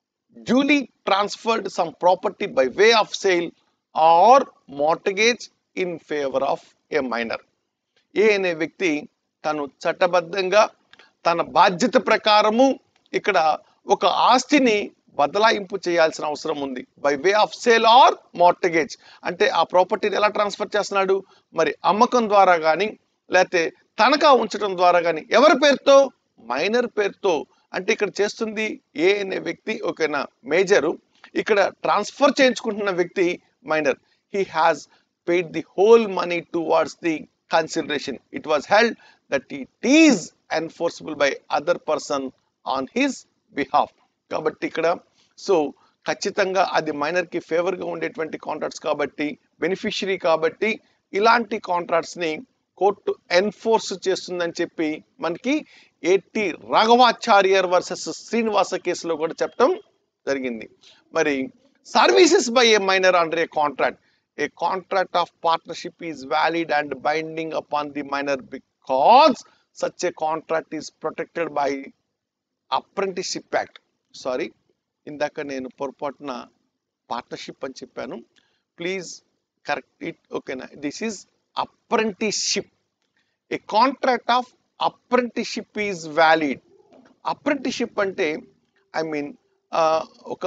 duly transferred some property by way of sale or mortgage in favour of a minor A అనే వ్యక్తి తను చట్టబద్ధంగా తన బాధ్యత ప్రకారము ఇక్కడ ఒక ఆస్తిని బదలాయింపు చేయాల్సిన అవసరం ఉంది by way of sale or mortgage అంటే ఆ ప్రాపర్టీని ఎలా ట్రాన్స్ఫర్ చేస్తున్నాడు మరి అమ్మకం ద్వారా కానీ లేకపోతే తనఖా ఉంచడం ద్వారా కానీ ఎవరి పేరుతో మైనర్ పేరుతో అంటే ఇక్కడ చేస్తుంది ఏ అనే వ్యక్తి ఓకేనా మేజరు ఇక్కడ ట్రాన్స్ఫర్ చేయించుకుంటున్న వ్యక్తి minor he has paid the whole money towards the consideration. It was held that it is enforceable by other person on his behalf. కాబట్టి ఇక్కడ సో ఖచ్చితంగా అది మైనర్ కి ఫేవర్ గా ఉండేటువంటి కాంట్రాక్ట్స్ కాబట్టి బెనిఫిషరీ కాబట్టి ఇలాంటి కాంట్రాక్ట్స్ ని కోర్టు ఎన్ఫోర్స్ చేస్తుందని చెప్పి మనకి ఏటి రాఘవాచార్యర్ వర్సెస్ శ్రీనివాస కేసులో కూడా చెప్పడం జరిగింది మరి services by a minor under a contract a contract of partnership is valid and binding upon the minor because such a contract is protected by apprenticeship act sorry ఇందాక నేను పొరపాటున పార్ట్నర్షిప్ అని చెప్పాను ప్లీజ్ కరెక్ట్ ఇట్ ఓకేనా this is apprenticeship a contract of apprenticeship is valid apprenticeship అంటే I mean ఒక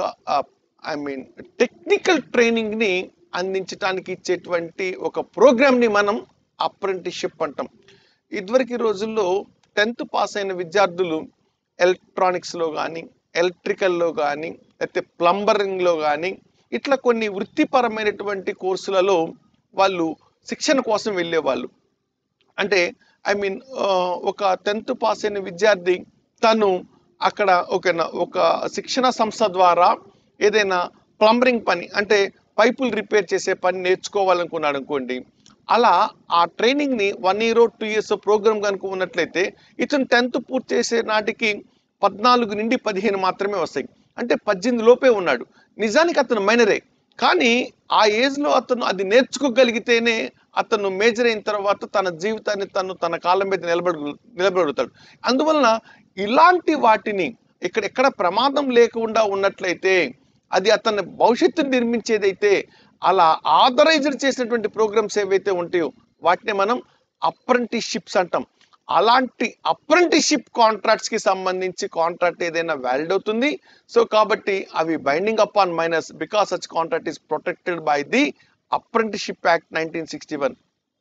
I mean technical ట్రైనింగ్ని అందించడానికి ఇచ్చేటువంటి ఒక ప్రోగ్రామ్ని మనం అప్రెంటిస్షిప్ అంటాం ఇదివరకు రోజుల్లో టెన్త్ పాస్ అయిన విద్యార్థులు ఎలక్ట్రానిక్స్లో కానీ ఎలక్ట్రికల్లో కానీ లేకపోతే ప్లంబరింగ్లో కానీ ఇట్లా కొన్ని వృత్తిపరమైనటువంటి కోర్సులలో వాళ్ళు శిక్షణ కోసం వెళ్ళేవాళ్ళు అంటే ఐ మీన్ ఒక టెన్త్ పాస్ అయిన విద్యార్థి తను అక్కడ ఒక ఒక శిక్షణ సంస్థ ద్వారా ఏదైనా ప్లంబరింగ్ పని అంటే పైపులు రిపేర్ చేసే పని నేర్చుకోవాలనుకున్నాడు అనుకోండి అలా ఆ ట్రైనింగ్ ని one year two years program కనుక ఉన్నట్లయితే ఇతను టెన్త్ పూర్తి చేసే నాటికి పద్నాలుగు నుండి పదిహేను మాత్రమే వస్తాయి అంటే పద్దెనిమిది లోపే ఉన్నాడు నిజానికి అతను మైనరే కానీ ఆ ఏజ్ లో అతను అది నేర్చుకోగలిగితేనే అతను మేజర్ అయిన తర్వాత తన జీవితాన్ని తను తన కాళ్ళ మీద నిలబడు నిలబడుతాడు అందువలన ఇలాంటి వాటిని ఇక్కడ ఎక్కడ ప్రమాదం లేకుండా ఉన్నట్లయితే అది అతని భవిష్యత్తును నిర్మించేదైతే అలా ఆథరైజ్డ్ చేసినటువంటి ప్రోగ్రామ్స్ ఏవైతే ఉంటాయో వాటిని మనం అప్రెంటిస్షిప్స్ అంటాం అలాంటి అప్రెంటిస్షిప్ కాంట్రాక్ట్స్ కి సంబంధించి కాంట్రాక్ట్ ఏదైనా వ్యాలిడ్ అవుతుంది సో కాబట్టి అవి binding upon minors because such contract is protected by the apprenticeship act nineteen sixty one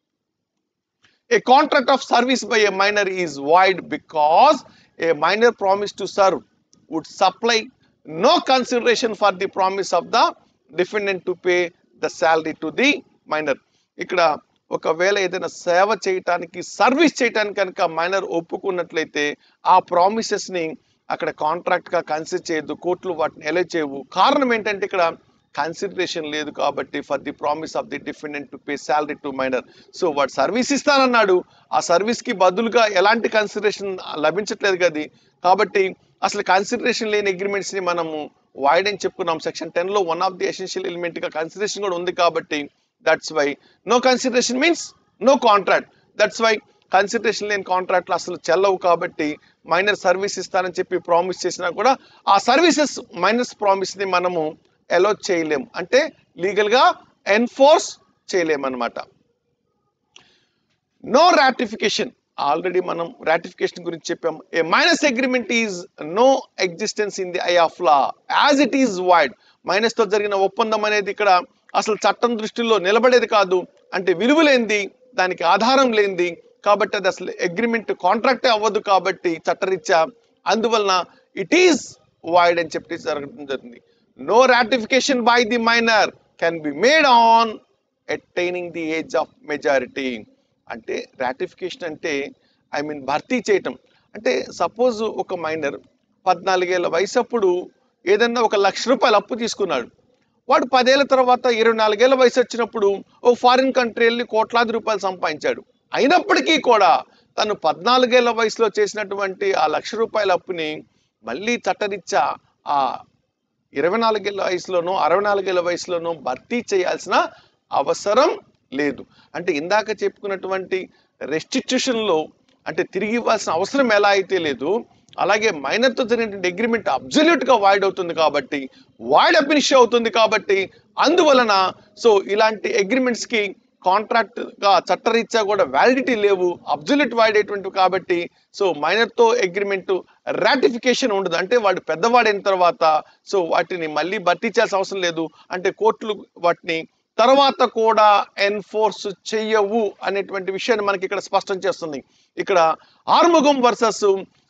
A contract of service by a minor is void because a minor promise to serve would supply no consideration for the promise of the defendant to pay the salary to the minor. ఇక్కడ ఒకవేళ ఏదైనా సేవ చేయటానికి service చేయటానికి కనుక minor ఒప్పుకున్నట్లయితే ఆ promises ని అక్కడ కాంట్రాక్ట్ గా కన్సిడర్ చేయదు కోర్టులు వాటిని ఎలా చేయవు కారణం ఏంటంటే ఇక్కడ కన్సిడరేషన్ లేదు కాబట్టి for the promise of the defendant to pay salary to minor so వాడు సర్వీస్ ఇస్తానన్నాడు ఆ సర్వీస్ కి బదులుగా ఎలాంటి కన్సిడరేషన్ లభించట్లేదు కదా కాబట్టి అసలు కన్సిడరేషన్ లేని అగ్రిమెంట్స్ ని మనము వైడ్ అని చెప్పుకున్నాం సెక్షన్ టెన్ లో one of the essential element గా కన్సిడరేషన్ కూడా ఉంది కాబట్టి that's why no consideration means no contract that's why consideration లేని కాంట్రాక్ట్లు అసలు చెల్లవు కాబట్టి మైనర్ సర్వీస్ ఇస్తానని చెప్పి ప్రామిస్ చేసినా కూడా ఆ సర్వీసెస్ మైనర్స్ ప్రామిస్ ని మనము అలో చేయలేం అంటే లీగల్ గా ఎన్ఫోర్స్ చేయలేం అనమాట నో రాటిఫికేషన్ ఆల్రెడీ మనం రాటిఫికేషన్ గురించి చెప్పాం a minors agreement is no existence in the eye of law as it is void minors తో జరిగిన ఒప్పందం అనేది ఇక్కడ అసలు చట్టం దృష్టిలో నిలబడేది కాదు అంటే విలువ లేనిది దానికి ఆధారం లేనిది కాబట్టి అది అసలు అగ్రిమెంట్ కాంట్రాక్టే అవ్వదు కాబట్టి చట్టరీత్యా అందువలన ఇట్ ఈస్ వైడ్ అని చెప్పి జరగడం జరిగింది no ratification by the minor can be made on attaining the age of majority అంటే రాటిఫికేషన్ అంటే ఐ మీన్ భర్తీ చేయటం అంటే సపోజ్ ఒక మైనర్ పద్నాలుగేళ్ల వయసు అప్పుడు ఏదన్నా ఒక లక్ష రూపాయలు అప్పు తీసుకున్నాడు వాడు పదేళ్ల తర్వాత ఇరవై నాలుగేళ్ల వయసు వచ్చినప్పుడు ఓ ఫారిన్ కంట్రీ వెళ్ళి కోట్లాది రూపాయలు సంపాదించాడు అయినప్పటికీ కూడా తను పద్నాలుగేళ్ల వయసులో చేసినటువంటి ఆ లక్ష రూపాయల అప్పుని మళ్ళీ చట్టరీత్యా ఆ ఇరవై నాలుగేళ్ల వయసులోనో అరవై నాలుగేళ్ల వయసులోనో భర్తీ చేయాల్సిన అవసరం లేదు అంటే ఇందాక చెప్పుకున్నటువంటి రెస్టిట్యూషన్ లో అంటే తిరిగి ఇవ్వాల్సిన అవసరం ఎలా అయితే లేదు అలాగే మైనర్ తో జరిగినటువంటి అగ్రిమెంట్ అబ్జల్యూట్ గా వాయిడ్ అవుతుంది కాబట్టి వాయిడ్ అభినిష్ అవుతుంది కాబట్టి అందువలన సో ఇలాంటి అగ్రిమెంట్స్ కి కాంట్రాక్ట్ గా చట్టరీత్యా కూడా వ్యాలిడిటీ లేవు అబ్జల్యూట్ వాయిడ్ అయ్యేటువంటి కాబట్టి సో మైనర్ తో అగ్రిమెంట్ రాటిఫికేషన్ ఉండదు అంటే వాడు పెద్దవాడైన తర్వాత సో వాటిని మళ్ళీ భర్తీ చేయాల్సిన అవసరం లేదు అంటే కోర్టులు వాటిని తర్వాత కూడా ఎన్ఫోర్స్ చెయ్యవు అనేటువంటి విషయాన్ని మనకి ఇక్కడ స్పష్టం చేస్తుంది ఇక్కడ ఆర్ముగం వర్సెస్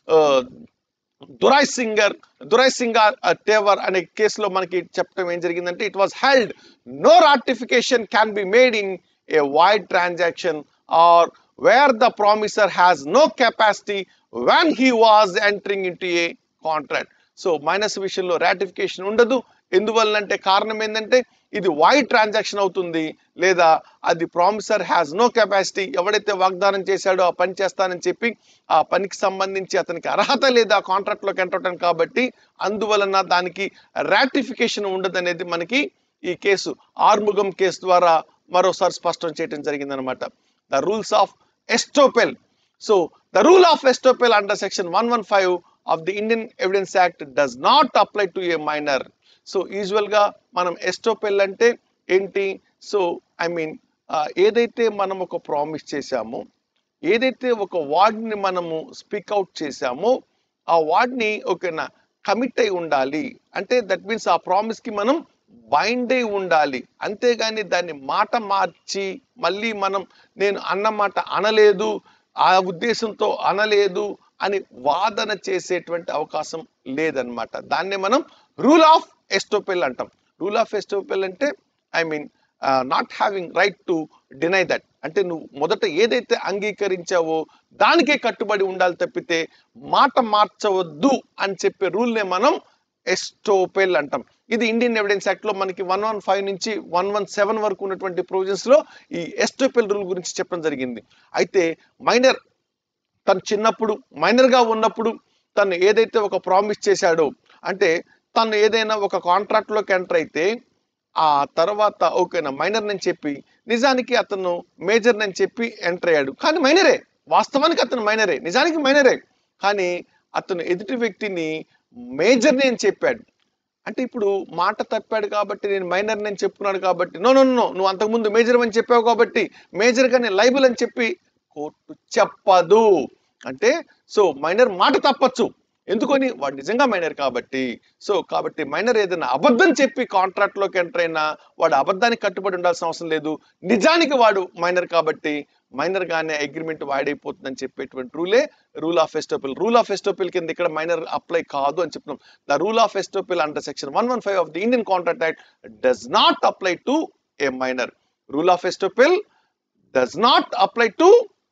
దురాయ్ సింగర్ దురాయ్ సింగర్ టేవర్ అనే కేసులో మనకి చెప్పడం ఏం జరిగిందంటే it was held no ratification can be made in a void transaction or where the promiser has no capacity when he was entering in to a contract so minors విషయంలో రాటిఫికేషన్ ఉండదు ఎందువల్లంటే కారణం ఏంటంటే ఇది వైడ్ ట్రాన్సాక్షన్ అవుతుంది లేదా అది ప్రామిసర్ హ్యాస్ నో కెపాసిటీ ఎవడైతే వాగ్దానం చేశాడో ఆ పని చేస్తానని చెప్పి ఆ పనికి సంబంధించి అతనికి అర్హత లేదా కాంట్రాక్ట్ లోకి ఎంటర్ అవటం కాబట్టి అందువలన దానికి రాటిఫికేషన్ ఉండదు అనేది మనకి ఈ కేసు ఆర్ముగం కేసు ద్వారా మరోసారి స్పష్టం చేయడం జరిగిందనమాట the rules of estoppel so the rule of estoppel under section one one five of the Indian evidence act does not apply to a minor so usual గా మనం ఎస్టోపెల్ అంటే ఏంటి సో ఐ మీన్ ఏదైతే మనం ఒక promise చేశామో ఏదైతే ఒక వార్డ్ని మనము స్పీక్ అవుట్ చేశామో ఆ వార్డ్ని ఓకేనా కమిట్ అయి ఉండాలి అంటే దట్ మీన్స్ ఆ ప్రామిస్ కి మనం బైండ్ అయి ఉండాలి అంతేగాని దాన్ని మాట మార్చి మళ్ళీ మనం నేను అన్న మాట అనలేదు ఆ ఉద్దేశంతో అనలేదు అని వాదన చేసేటువంటి అవకాశం లేదనమాట దాన్నే మనం రూల్ ఆఫ్ ఎస్టోపెల్ అంటాం రూల్ ఆఫ్ ఎస్టోపెల్ అంటే I mean not having right to deny that అంటే నువ్వు మొదట ఏదైతే అంగీకరించావో దానికే కట్టుబడి ఉండాలి తప్పితే మాట మార్చవద్దు అని చెప్పే రూల్నే మనం ఎస్టోపెల్ అంటాం ఇది ఇండియన్ ఎవిడెన్స్ యాక్ట్ లో మనకి వన్ వన్ ఫైవ్ నుంచి వన్ వన్ సెవెన్ వరకు ఉన్నటువంటి ప్రొవిజన్స్ లో ఈ ఎస్టోపెల్ రూల్ గురించి చెప్పడం జరిగింది అయితే మైనర్ తను చిన్నప్పుడు మైనర్ గా ఉన్నప్పుడు తను ఏదైతే ఒక ప్రామిస్ చేశాడో అంటే తను ఏదైనా ఒక కాంట్రాక్ట్ లోకి ఎంటర్ అయితే ఆ తర్వాత ఓకేనా మైనర్ అని చెప్పి నిజానికి అతను మేజర్ అని చెప్పి ఎంటర్ అయ్యాడు కానీ మైనరే వాస్తవానికి అతను మైనరే నిజానికి మైనరే కానీ అతను ఎదుటి వ్యక్తిని మేజర్ అని చెప్పాడు అంటే ఇప్పుడు మాట తప్పాడు కాబట్టి నేను మైనర్ అని చెప్పుకున్నాడు కాబట్టి నో నో నో నువ్వు అంతకుముందు మేజర్ అని చెప్పావు కాబట్టి మేజర్ గానే లైబుల్ అని చెప్పి కోర్టు చెప్పదు అంటే సో మైనర్ మాట తప్పచ్చు ఎందుకని వాడు నిజంగా మైనర్ కాబట్టి సో కాబట్టి మైనర్ ఏదైనా అబద్ధం చెప్పి కాంట్రాక్ట్ లోకి ఎంటర్ అయినా వాడు అబద్ధానికి కట్టుబడి ఉండాల్సిన అవసరం లేదు నిజానికి వాడు మైనర్ కాబట్టి మైనర్ గానే అగ్రిమెంట్ వాడైపోతుందని చెప్పేటువంటి రూలే rule of estoppel rule of estoppel కింద ఇక్కడ మైనర్ అప్లై కాదు అని చెప్తున్నాం the rule of estoppel under section one one five of the Indian contract act does not apply to a minor rule of estoppel does not apply to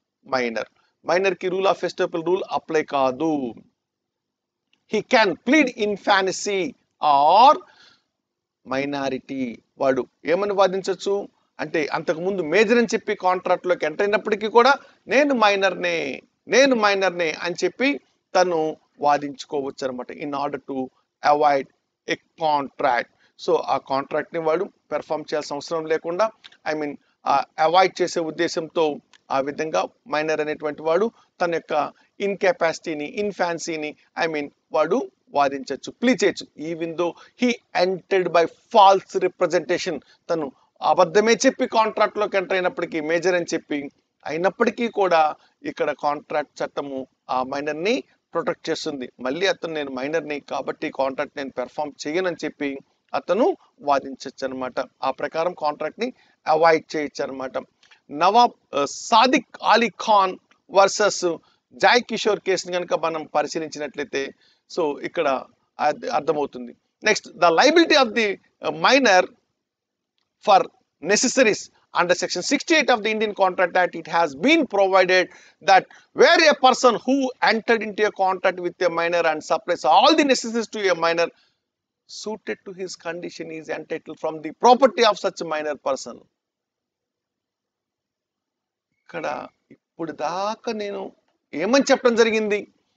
minor minor కి rule of estoppel rule apply కాదు he can plead infancy or minority వాడు ఏమని వాదించవచ్చు అంటే అంతకుముందు major అని చెప్పి కాంట్రాక్ట్లోకి enter అయినప్పటికీ కూడా నేను మైనర్నే నేను మైనర్నే అని చెప్పి తను వాదించుకోవచ్చు అనమాట in order to avoid a contract so ఆ కాంట్రాక్ట్ ని వాడు పెర్ఫామ్ చేయాల్సిన అవసరం లేకుండా ఐ మీన్ అవాయిడ్ చేసే ఉద్దేశంతో ఆ విధంగా మైనర్ అనేటువంటి వాడు తన యొక్క ఇన్కెపాసిటీని ఇన్ఫాన్సీని ఐ మీన్ వాడు వాదించవచ్చు ప్లీ చేయొచ్చు even though he entered by false representation తను అబద్ధమే చెప్పి కాంట్రాక్ట్ లోకి ఎంటర్ అయినప్పటికీ మేజర్ అని చెప్పి అయినప్పటికీ కూడా ఇక్కడ కాంట్రాక్ట్ చట్టము ఆ మైనర్ ని ప్రొటెక్ట్ చేస్తుంది మళ్ళీ అతను నేను మైనర్ ని కాబట్టి కాంట్రాక్ట్ నేను పెర్ఫామ్ చేయనని చెప్పి అతను వాదించవచ్చు అనమాట ఆ ప్రకారం కాంట్రాక్ట్ ని అవాయిడ్ చేయొచ్చు అనమాట నవాబ్ ఆ, సాదిక్ అలీ ఖాన్ వర్సెస్ జాయ్ కిషోర్ కేసుని కనుక మనం పరిశీలించినట్లయితే సో ఇక్కడ అది అర్థమవుతుంది next the liability of the minor for necessaries under section 68 of the indian contract act it has been provided that where a person who entered into a contract with a minor and supplies all the necessaries to a minor suited to his condition is entitled from the property of such minor person ఇక్కడ ఇప్పుడు దాకా నేను ఏమని చెప్పడం జరిగింది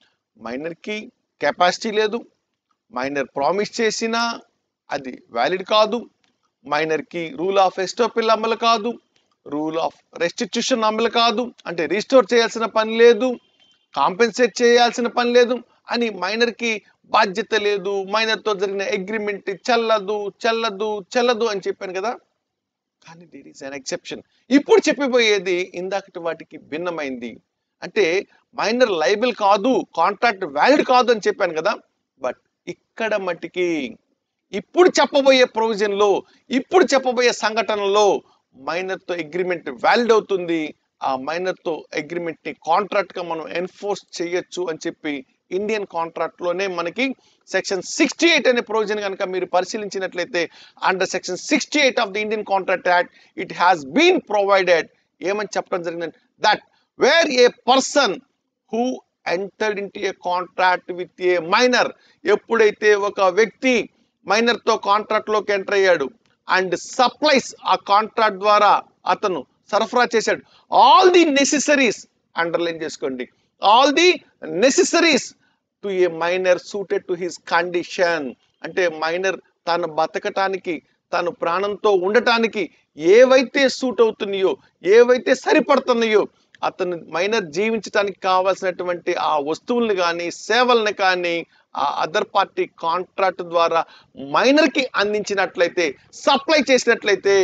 minor కి capacity లేదు minor promise చేసినా అది వ్యాలిడ్ కాదు మైనర్ కి రూల్ ఆఫ్ ఎస్టోపిల్ అమలు కాదు రూల్ ఆఫ్ రెస్టిట్యూషన్ అమలు కాదు అంటే రీస్టోర్ చేయాల్సిన పని లేదు కాంపెన్సేట్ చేయాల్సిన పని లేదు అని మైనర్ కి బాధ్యత లేదు మైనర్ తో జరిగిన అగ్రిమెంట్ చెల్లదు చెల్లదు చెల్లదు అని చెప్పాను కదా కానీ దేర్ ఈస్ అన్ ఎక్సెప్షన్ ఇప్పుడు చెప్పిపోయేది ఇందాకటి వాటికి భిన్నమైంది అంటే మైనర్ లైబుల్ కాదు కాంట్రాక్ట్ వ్యాలిడ్ కాదు అని చెప్పాను కదా బట్ ఇక్కడ మట్టికి ఇప్పుడు చెప్పబోయే ప్రొవిజన్ లో ఇప్పుడు చెప్పబోయే సంఘటనలో మైనర్ తో అగ్రిమెంట్ వ్యాలిడ్ అవుతుంది ఆ మైనర్ తో అగ్రిమెంట్ ని కాంట్రాక్ట్ గా మనం ఎన్ఫోర్స్ చేయొచ్చు అని చెప్పి ఇండియన్ కాంట్రాక్ట్ లోనే మనకి సెక్షన్ సిక్స్టీ ఎయిట్ అనే ప్రొవిజన్ కనుక మీరు పరిశీలించినట్లయితే under section sixty eight of the Indian contract act it has been provided ఏమని చెప్పడం జరిగిందంటే that where a person who entered into a contract with a minor ఎప్పుడైతే ఒక వ్యక్తి మైనర్ తో కాంట్రాక్ట్ లోకి ఎంటర్ అయ్యాడు అండ్ సప్లైస్ ఆ కాంట్రాక్ట్ ద్వారా అతను సరఫరా చేశాడు ఆల్ ది నెసెసరీస్ అండర్లైన్ చేసుకోండి all the necessaries to a minor suited to his condition అంటే మైనర్ తను బతకటానికి తను ప్రాణంతో ఉండటానికి ఏవైతే సూట్ అవుతున్నాయో ఏవైతే సరిపడుతున్నాయో అతను మైనర్ జీవించడానికి కావాల్సినటువంటి ఆ వస్తువుల్ని కానీ సేవల్ని కానీ ఆ అదర్ పార్టీ కాంట్రాక్ట్ ద్వారా మైనర్ కి అందించినట్లయితే సప్లై చేసినట్లయితే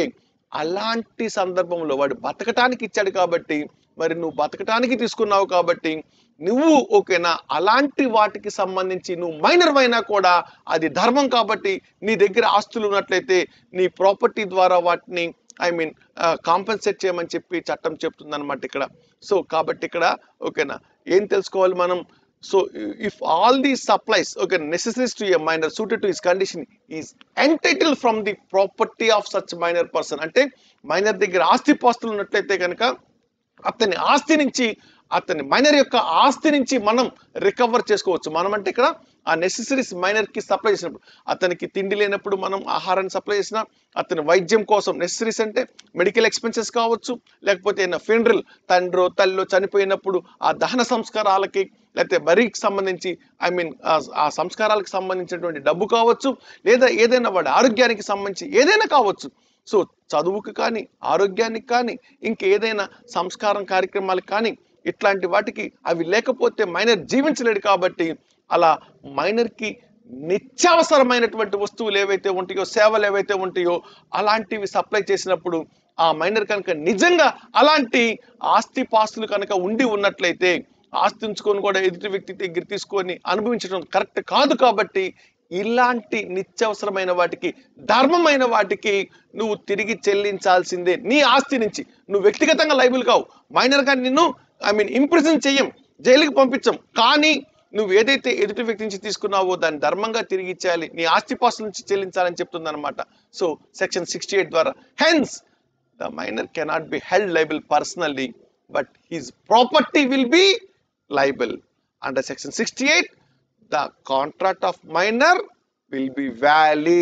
అలాంటి సందర్భంలో వాడు బతకటానికి ఇచ్చాడు కాబట్టి మరి నువ్వు బతకటానికి తీసుకున్నావు కాబట్టి నువ్వు ఓకేనా అలాంటి వాటికి సంబంధించి నువ్వు మైనర్ అయినా కూడా అది ధర్మం కాబట్టి నీ దగ్గర ఆస్తులు ఉన్నట్లయితే నీ ప్రాపర్టీ ద్వారా వాటిని ఐ మీన్ కాంపెన్సేట్ చేయమని చెప్పి చట్టం చెప్తుంది అనమాట ఇక్కడ సో కాబట్టి ఇక్కడ ఓకేనా ఏం తెలుసుకోవాలి మనం so if all the supplies okay necessaries to a minor suited to his condition is entitle from the property of such minor person అంటే మైనర్ దగ్గర ఆస్తి పాస్తులు ఉన్నట్లయితే కనుక అతని ఆస్తి నుంచి అతని మైనర్ యొక్క ఆస్తి నుంచి మనం రికవర్ చేసుకోవచ్చు మనం అంటే ఇక్కడ ఆ నెసెసరీస్ మైనర్ కి సప్లై చేసినప్పుడు అతనికి తిండి లేనప్పుడు మనం ఆహారాన్ని సప్లై చేసిన అతని వైద్యం కోసం నెసెసరీస్ అంటే మెడికల్ ఎక్స్పెన్సెస్ కావచ్చు లేకపోతే ఏదైనా ఫినరల్ తండ్రో తల్లో చనిపోయినప్పుడు ఆ దహన సంస్కారాలకి లేకపోతే బరికి సంబంధించి ఐ మీన్ ఆ సంస్కారాలకు సంబంధించినటువంటి డబ్బు కావచ్చు లేదా ఏదైనా వాడి ఆరోగ్యానికి సంబంధించి ఏదైనా కావచ్చు సో చదువుకు కానీ ఆరోగ్యానికి కానీ ఇంకేదైనా సంస్కారం కార్యక్రమాలకు కానీ ఇట్లాంటి వాటికి అవి లేకపోతే మైనర్ జీవించలేడు కాబట్టి అలా మైనర్కి నిత్యావసరమైనటువంటి వస్తువులు ఏవైతే ఉంటాయో సేవలు ఏవైతే ఉంటాయో అలాంటివి సప్లై చేసినప్పుడు ఆ మైనర్ కనుక నిజంగా అలాంటి ఆస్తి పాస్తులు కనుక ఉండి ఉన్నట్లయితే ఆస్తి ఉంచుకొని కూడా ఎదుటి వ్యక్తి దగ్గర తీసుకొని అనుభవించడం కరెక్ట్ కాదు కాబట్టి ఇలాంటి నిత్యవసరమైన వాటికి ధర్మమైన వాటికి నువ్వు తిరిగి చెల్లించాల్సిందే నీ ఆస్తి నుంచి నువ్వు వ్యక్తిగతంగా లైబుల్ కావు మైనర్ గా నిన్ను ఐ మీన్ ఇంప్రిజన్ చెయ్యం జైలుకి పంపించం కానీ నువ్వు ఏదైతే ఎదుటి వ్యక్తి నుంచి తీసుకున్నావో దాన్ని ధర్మంగా తిరిగి ఇచ్చేయాలి నీ ఆస్తిపాస్తుల నుంచి చెల్లించాలని చెప్తుంది అనమాట సో సెక్షన్ సిక్స్టీ ఎయిట్ ద్వారా hence the minor cannot be held liable personally but his property will be liable under section sixty eight the contract of minor will be valid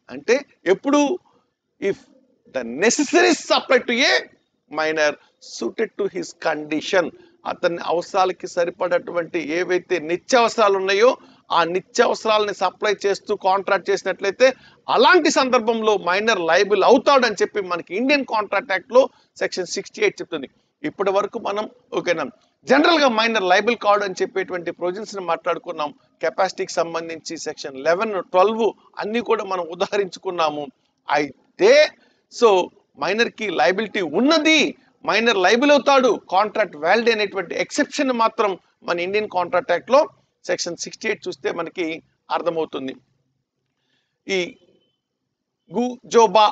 అంటే ఎప్పుడు if the necessary supply to a minor suited to his condition అతని అవసరాలకి సరిపడటువంటి ఏవైతే నిత్యావసరాలు ఉన్నాయో ఆ నిత్యావసరాలని supply చేస్తూ contract చేసినట్లయితే అలాంటి సందర్భంలో మైనర్ లైబుల్ అవుతాడని చెప్పి మనకి ఇండియన్ కాంట్రాక్ట్ యాక్ట్ లో సెక్షన్ సిక్స్టీ ఎయిట్ చెప్తుంది ఇప్పటి వరకు మనం ఓకేనా జనరల్ గా మైనర్ లైబుల్ కార్డ్ అని చెప్పేటువంటి ప్రొవిజన్స్ ని మాట్లాడుకున్నాం కెపాసిటీకి సంబంధించి సెక్షన్ లెవెన్ ట్వెల్వ్ అన్ని కూడా మనం ఉదాహరించుకున్నాము అయితే సో మైనర్ కి లైబిలిటీ ఉన్నది మైనర్ లైబుల్ అవుతాడు కాంట్రాక్ట్ వ్యాలిడ్ అనేటువంటి ఎక్సెప్షన్ మాత్రం మన ఇండియన్ కాంట్రాక్ట్ యాక్ట్ లో సెక్షన్ సిక్స్టీ ఎయిట్ చూస్తే మనకి అర్థమవుతుంది ఈ గు జోబా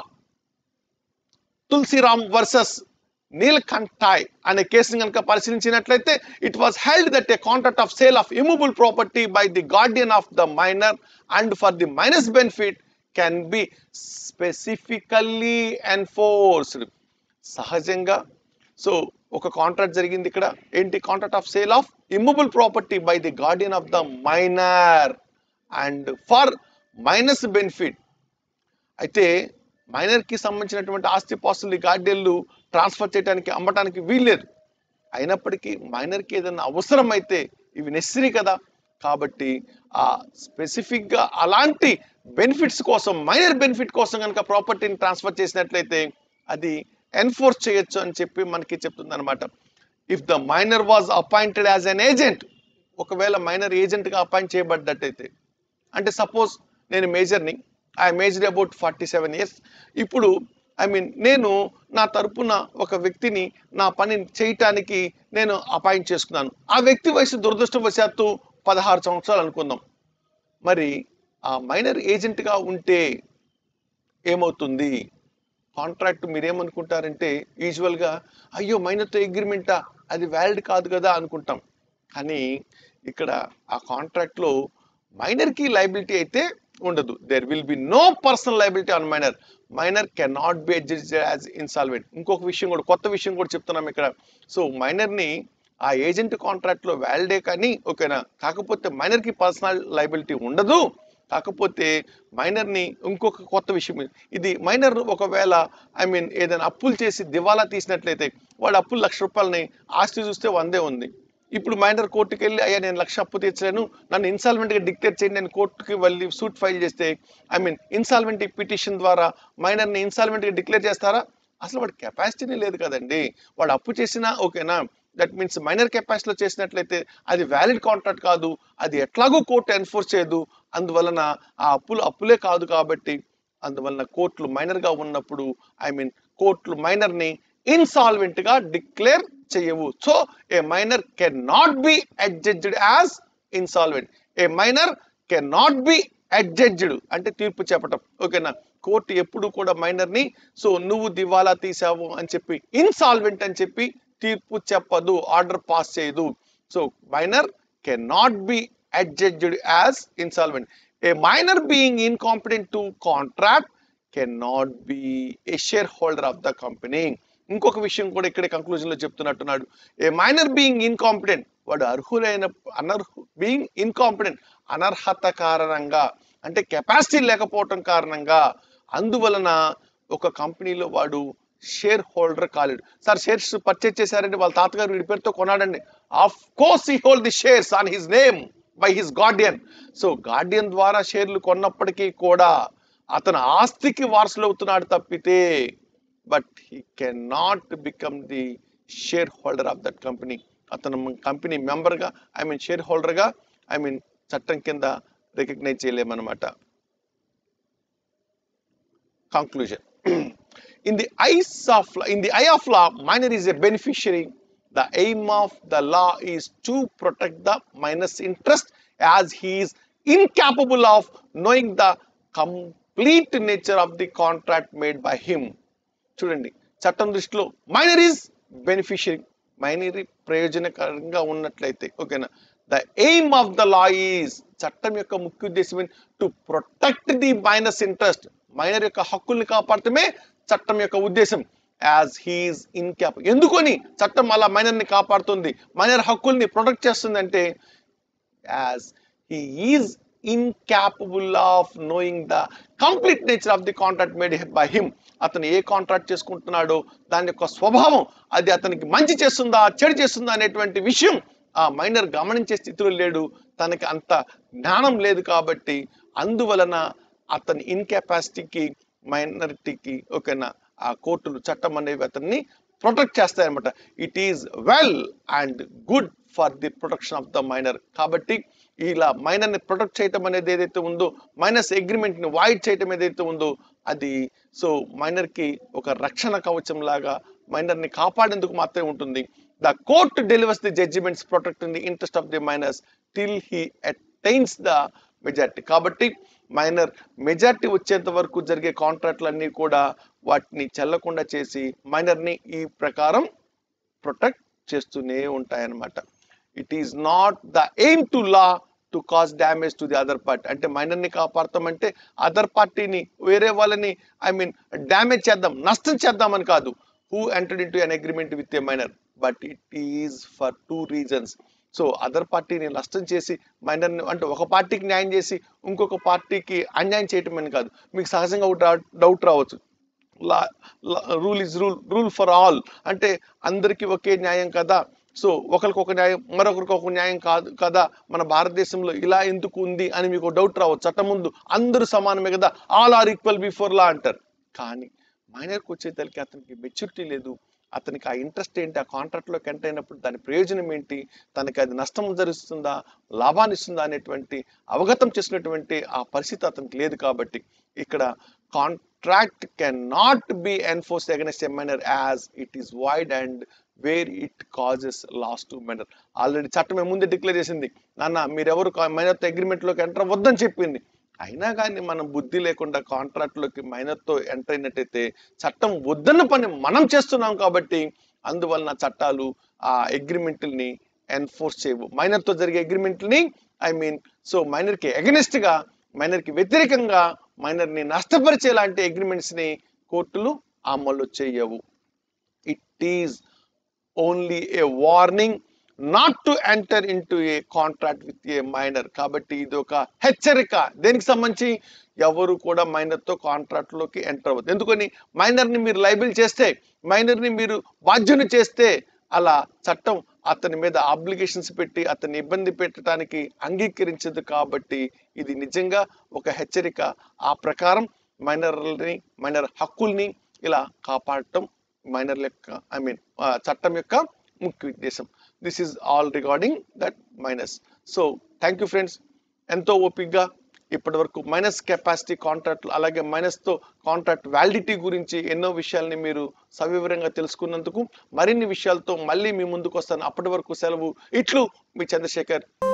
తులసిరామ్ వర్సెస్ నీలకంఠాయ్ అనే కేసుని కనుక పరిశీలించినట్లయితే it was held that a contract of sale of immovable property by the guardian of the minor and for the minor's benefit can be specifically enforced సహజంగా సో ఒక కాంట్రాక్ట్ జరిగింది ఇక్కడ ఏంటి contract of sale of immovable property by the guardian of the minor and for minor's benefit అయితే minor కి సంబంధించినటువంటి ఆస్తి పాస్తులు ఈ గార్డియన్లు ట్రాన్స్ఫర్ చేయడానికి అమ్మటానికి వీల్లేదు అయినప్పటికీ మైనర్ కి ఏదైనా అవసరం అయితే ఇవి నెసరీ కదా కాబట్టి ఆ స్పెసిఫిక్ గా అలాంటి బెనిఫిట్స్ కోసం మైనర్ బెనిఫిట్ కోసం కనుక ప్రాపర్టీని ట్రాన్స్ఫర్ చేసినట్లయితే అది ఎన్ఫోర్స్ చేయొచ్చు అని చెప్పి మనకి చెప్తుంది అనమాట if the minor was appointed as an agent ఒకవేళ మైనర్ ఏజెంట్ గా అపాయింట్ చేయబడ్డట్టయితే అంటే సపోజ్ నేను మేజర్ని I major about forty seven years ఇప్పుడు ఐ మీన్ నేను నా తరపున ఒక వ్యక్తిని నా పని చేయటానికి నేను అపాయింట్ చేసుకున్నాను ఆ వ్యక్తి వయసు దురదృష్టవశాత్తు పదహారు సంవత్సరాలు అనుకుందాం మరి ఆ మైనర్ ఏజెంట్గా ఉంటే ఏమవుతుంది కాంట్రాక్ట్ మీరేమనుకుంటారంటే యూజువల్గా అయ్యో మైనర్తో అగ్రిమెంటా అది వ్యాలిడ్ కాదు కదా అనుకుంటాం కానీ ఇక్కడ ఆ కాంట్రాక్ట్లో మైనర్కి లైబిలిటీ అయితే ఉండదు there will be no personal liability on minor minor can not be adjudged as insolvent ఇంకొక విషయం కూడా కొత్త విషయం కూడా చెప్తున్నాం ఇక్కడ సో మైనర్ని ఆ ఏజెంట్ కాంట్రాక్ట్ లో వ్యాలిడే కానీ ఓకేనా కాకపోతే మైనర్ కి పర్సనల్ లైబిలిటీ ఉండదు కాకపోతే మైనర్ ని ఇంకొక కొత్త విషయం ఇది. ఇది మైనర్ ఒకవేళ ఐ మీన్ ఏదైనా అప్పులు చేసి దివాలా తీసినట్లయితే వాడు అప్పులు లక్ష రూపాయలని ఆస్తి చూస్తే వందే ఉంది ఇప్పుడు మైనర్ కోర్టుకి వెళ్ళి అయ్యా నేను లక్ష అప్పు తీర్చలేను నన్ను ఇన్సాల్వెంట్ గా డిక్లేర్ చేయండి నేను కోర్టుకి వెళ్ళి సూట్ ఫైల్ చేస్తే ఐ మీన్ ఇన్సాల్వెంట్ పిటిషన్ ద్వారా మైనర్ ని ఇన్సాల్వెంట్ గా డిక్లేర్ చేస్తారా అసలు వాడి కెపాసిటీనే లేదు కదండి వాడు అప్పు చేసినా ఓకేనా దట్ మీన్స్ మైనర్ కెపాసిటీలో చేసినట్లయితే అది వ్యాలిడ్ కాంట్రాక్ట్ కాదు అది ఎట్లాగో కోర్టు ఎన్ఫోర్స్ చేయదు అందువలన ఆ అప్పులు అప్పులే కాదు కాబట్టి అందువలన కోర్టులు మైనర్ గా ఉన్నప్పుడు ఐ మీన్ కోర్టులు మైనర్ ని ఇన్సాల్వెంట్ గా డిక్లేర్ చేయవు so a minor can not be adjudged as insolvent a minor can not be adjudged అంటే తీర్పు చెప్పటం ఓకేనా కోర్టు ఎప్పుడు కూడా మైనర్ ని సో నువ్వు దివాలా తీసావు అని చెప్పి ఇన్సాల్వెంట్ అని చెప్పి తీర్పు చెప్పదు ఆర్డర్ పాస్ చేయదు so minor can not be adjudged as insolvent a minor being incompetent to contract can not be a shareholder of the company ఇంకొక విషయం కూడా ఇక్కడే కంక్లూజన్ లో చెప్తున్నట్టున్నాడు ఏ మైనర్ బీయింగ్ ఇన్కాంపిటెంట్ వాడు అర్హులైన అనర్హు బీయింగ్ ఇన్కాంపిటెంట్ అనర్హత కారణంగా అంటే కెపాసిటీ లేకపోవటం కారణంగా అందువలన ఒక కంపెనీలో వాడు షేర్ హోల్డర్ కాలేడు సార్ షేర్స్ పర్చేజ్ చేశారంటే వాళ్ళ తాతగారు వీడి పేరుతో కొన్నాడండి of course he hold the shares on his name by his guardian so guardian ద్వారా షేర్లు కొన్నప్పటికీ కూడా అతను ఆస్తికి వారసులు అవుతున్నాడు తప్పితే but he can not become the shareholder of that company అతను కంపెనీ మెంబర్గా ఐ మీన్ షేర్ హోల్డర్గా ఐ మీన్ చట్టం కింద రికగ్నైజ్ చేయలేమన్నమాట conclusion. in the eyes of in the eye of law, minor is a beneficiary. The aim of the law is to protect the minor's interest as he is incapable of knowing the complete nature of the contract made by him. చూడండి చట్టం దృష్టిలో minor is beneficiary మైనరీ ప్రయోజనకరంగా ఉన్నట్లయితే ఓకేనా the aim of the law is చట్టం యొక్క ముఖ్య ఉద్దేశం to protect the minor's interest minor యొక్క హక్కుల్ని కాపాడటమే చట్టం యొక్క ఉద్దేశం యాజ్ హీఈస్ ఇన్క్యాప్ ఎందుకని చట్టం అలా మైనర్ ని కాపాడుతుంది మైనర్ హక్కుల్ని ప్రొటెక్ట్ చేస్తుంది అంటే as he is incapable of knowing the complete nature of the contract made by him అతను ఏ కాంట్రాక్ట్ చేసుకుంటున్నాడో దాని యొక్క స్వభావం అది అతనికి మంచి చేస్తుందా చెడు చేస్తుందా అనేటువంటి విషయం ఆ మైనర్ గమనించే స్థితిలో లేడు తనకి అంత జ్ఞానం లేదు కాబట్టి అందువలన అతని ఇన్కెపాసిటీకి మైనారిటీకి ఓకేనా ఆ కోర్టులు చట్టం అనేవి అతన్ని ప్రొటెక్ట్ చేస్తాయన్నమాట it is well and good for the protection of the minor కాబట్టి ఇలా మైనర్ ని ప్రొటెక్ట్ చేయటం అనేది ఏదైతే ఉందో మైనస్ అగ్రిమెంట్ ని వాయిడ్ చేయటం ఏదైతే ఉందో అది సో మైనర్ కి ఒక రక్షణ కవచం లాగా మైనర్ ని కాపాడేందుకు మాత్రమే ఉంటుంది the court delivers the judgements protect in the interest of the minors till he attains the majority కాబట్టి మైనర్ మెజారిటీ వచ్చేంత వరకు జరిగే కాంట్రాక్ట్లన్నీ కూడా వాటిని చెల్లకుండా చేసి మైనర్ని ఈ ప్రకారం ప్రొటెక్ట్ చేస్తూనే ఉంటాయన్నమాట it is not the aim to law to cause damage to the other party అంటే మైనర్ని కాపాడతామంటే అదర్ పార్టీని వేరే వాళ్ళని ఐ మీన్ డ్యామేజ్ చేద్దాం నష్టం చేద్దామని కాదు who entered into an agreement with a minor but it is for two reasons so other పార్టీని నష్టం చేసి మైనర్ని అంటే ఒక పార్టీకి న్యాయం చేసి ఇంకొక పార్టీకి అన్యాయం చేయటం అని కాదు మీకు సహజంగా ఒక డౌట్ రావచ్చు law rule is rule rule for all అంటే అందరికీ ఒకే న్యాయం కదా సో ఒకరికి ఒక న్యాయం మరొకరికి ఒక న్యాయం కాదు కదా మన భారతదేశంలో ఇలా ఎందుకు ఉంది అని మీకు డౌట్ రావచ్చు చట్టం ముందు అందరూ సమానమే కదా all are equal before law అంటారు కానీ మైనర్కి వచ్చేసరికి అతనికి మెచ్యూరిటీ లేదు అతనికి ఆ ఇంట్రెస్ట్ ఏంటి ఆ కాంట్రాక్ట్లోకి ఎంటర్ అయినప్పుడు దాని ప్రయోజనం ఏంటి తనకి అది నష్టం జరుగుతుందా లాభాన్ని ఇస్తుందా అనేటువంటి అవగతం చేసినటువంటి ఆ పరిస్థితి అతనికి లేదు కాబట్టి ఇక్కడ contract can not be enforce against a minor as it is void and where it causes loss to minor already చట్టం ముందే డిక్లేర్ చేసింది నాన్న మీరెవరు మైనర్తో అగ్రిమెంట్లోకి ఎంటర్ అవ్వద్దని చెప్పింది అయినా కానీ మనం బుద్ధి లేకుండా కాంట్రాక్ట్లోకి మైనర్తో ఎంటర్ అయినట్టయితే చట్టం వద్దన్న పని మనం చేస్తున్నాం కాబట్టి అందువలన చట్టాలు ఆ అగ్రిమెంట్ని ఎన్ఫోర్స్ చేయవు మైనర్తో జరిగే అగ్రిమెంట్ని ఐ మీన్ సో మైనర్కి గా మైనర్కి వ్యతిరేకంగా మైనర్ని నష్టపరిచే లాంటి అగ్రిమెంట్స్ని కోర్టులు అమలు చేయవు it is only a warning not to enter in to a contract with a minor కాబట్టి ఇది ఒక హెచ్చరిక దేనికి సంబంధించి ఎవరు కూడా మైనర్ తో కాంట్రాక్ట్ లోకి ఎంటర్ అవ్వదు ఎందుకని మైనర్ ని మీరు లైబిల్ చేస్తే మైనర్ ని మీరు బాధ్యుని చేస్తే అలా చట్టం అతని మీద ఆబ్లిగేషన్స్ పెట్టి అతన్ని ఇబ్బంది పెట్టడానికి అంగీకరించదు కాబట్టి ఇది నిజంగా ఒక హెచ్చరిక ఆ ప్రకారం మైనర్ని మైనర్ హక్కుల్ని ఇలా కాపాడటం మైనర్ యొక్క ఐ మీన్ చట్టం యొక్క ముఖ్య ఉద్దేశం this is all regarding that minors so thank you friends ఎంతో ఓపిక్గా ఇప్పటి వరకు మైనస్ కెపాసిటీ కాంట్రాక్ట్ అలాగే మైనస్తో కాంట్రాక్ట్ వ్యాలిడిటీ గురించి ఎన్నో విషయాల్ని మీరు సవివరంగా తెలుసుకున్నందుకు మరిన్ని విషయాలతో మళ్ళీ మీ ముందుకు వస్తాను అప్పటి వరకు సెలవు ఇట్లు మీ చంద్రశేఖర్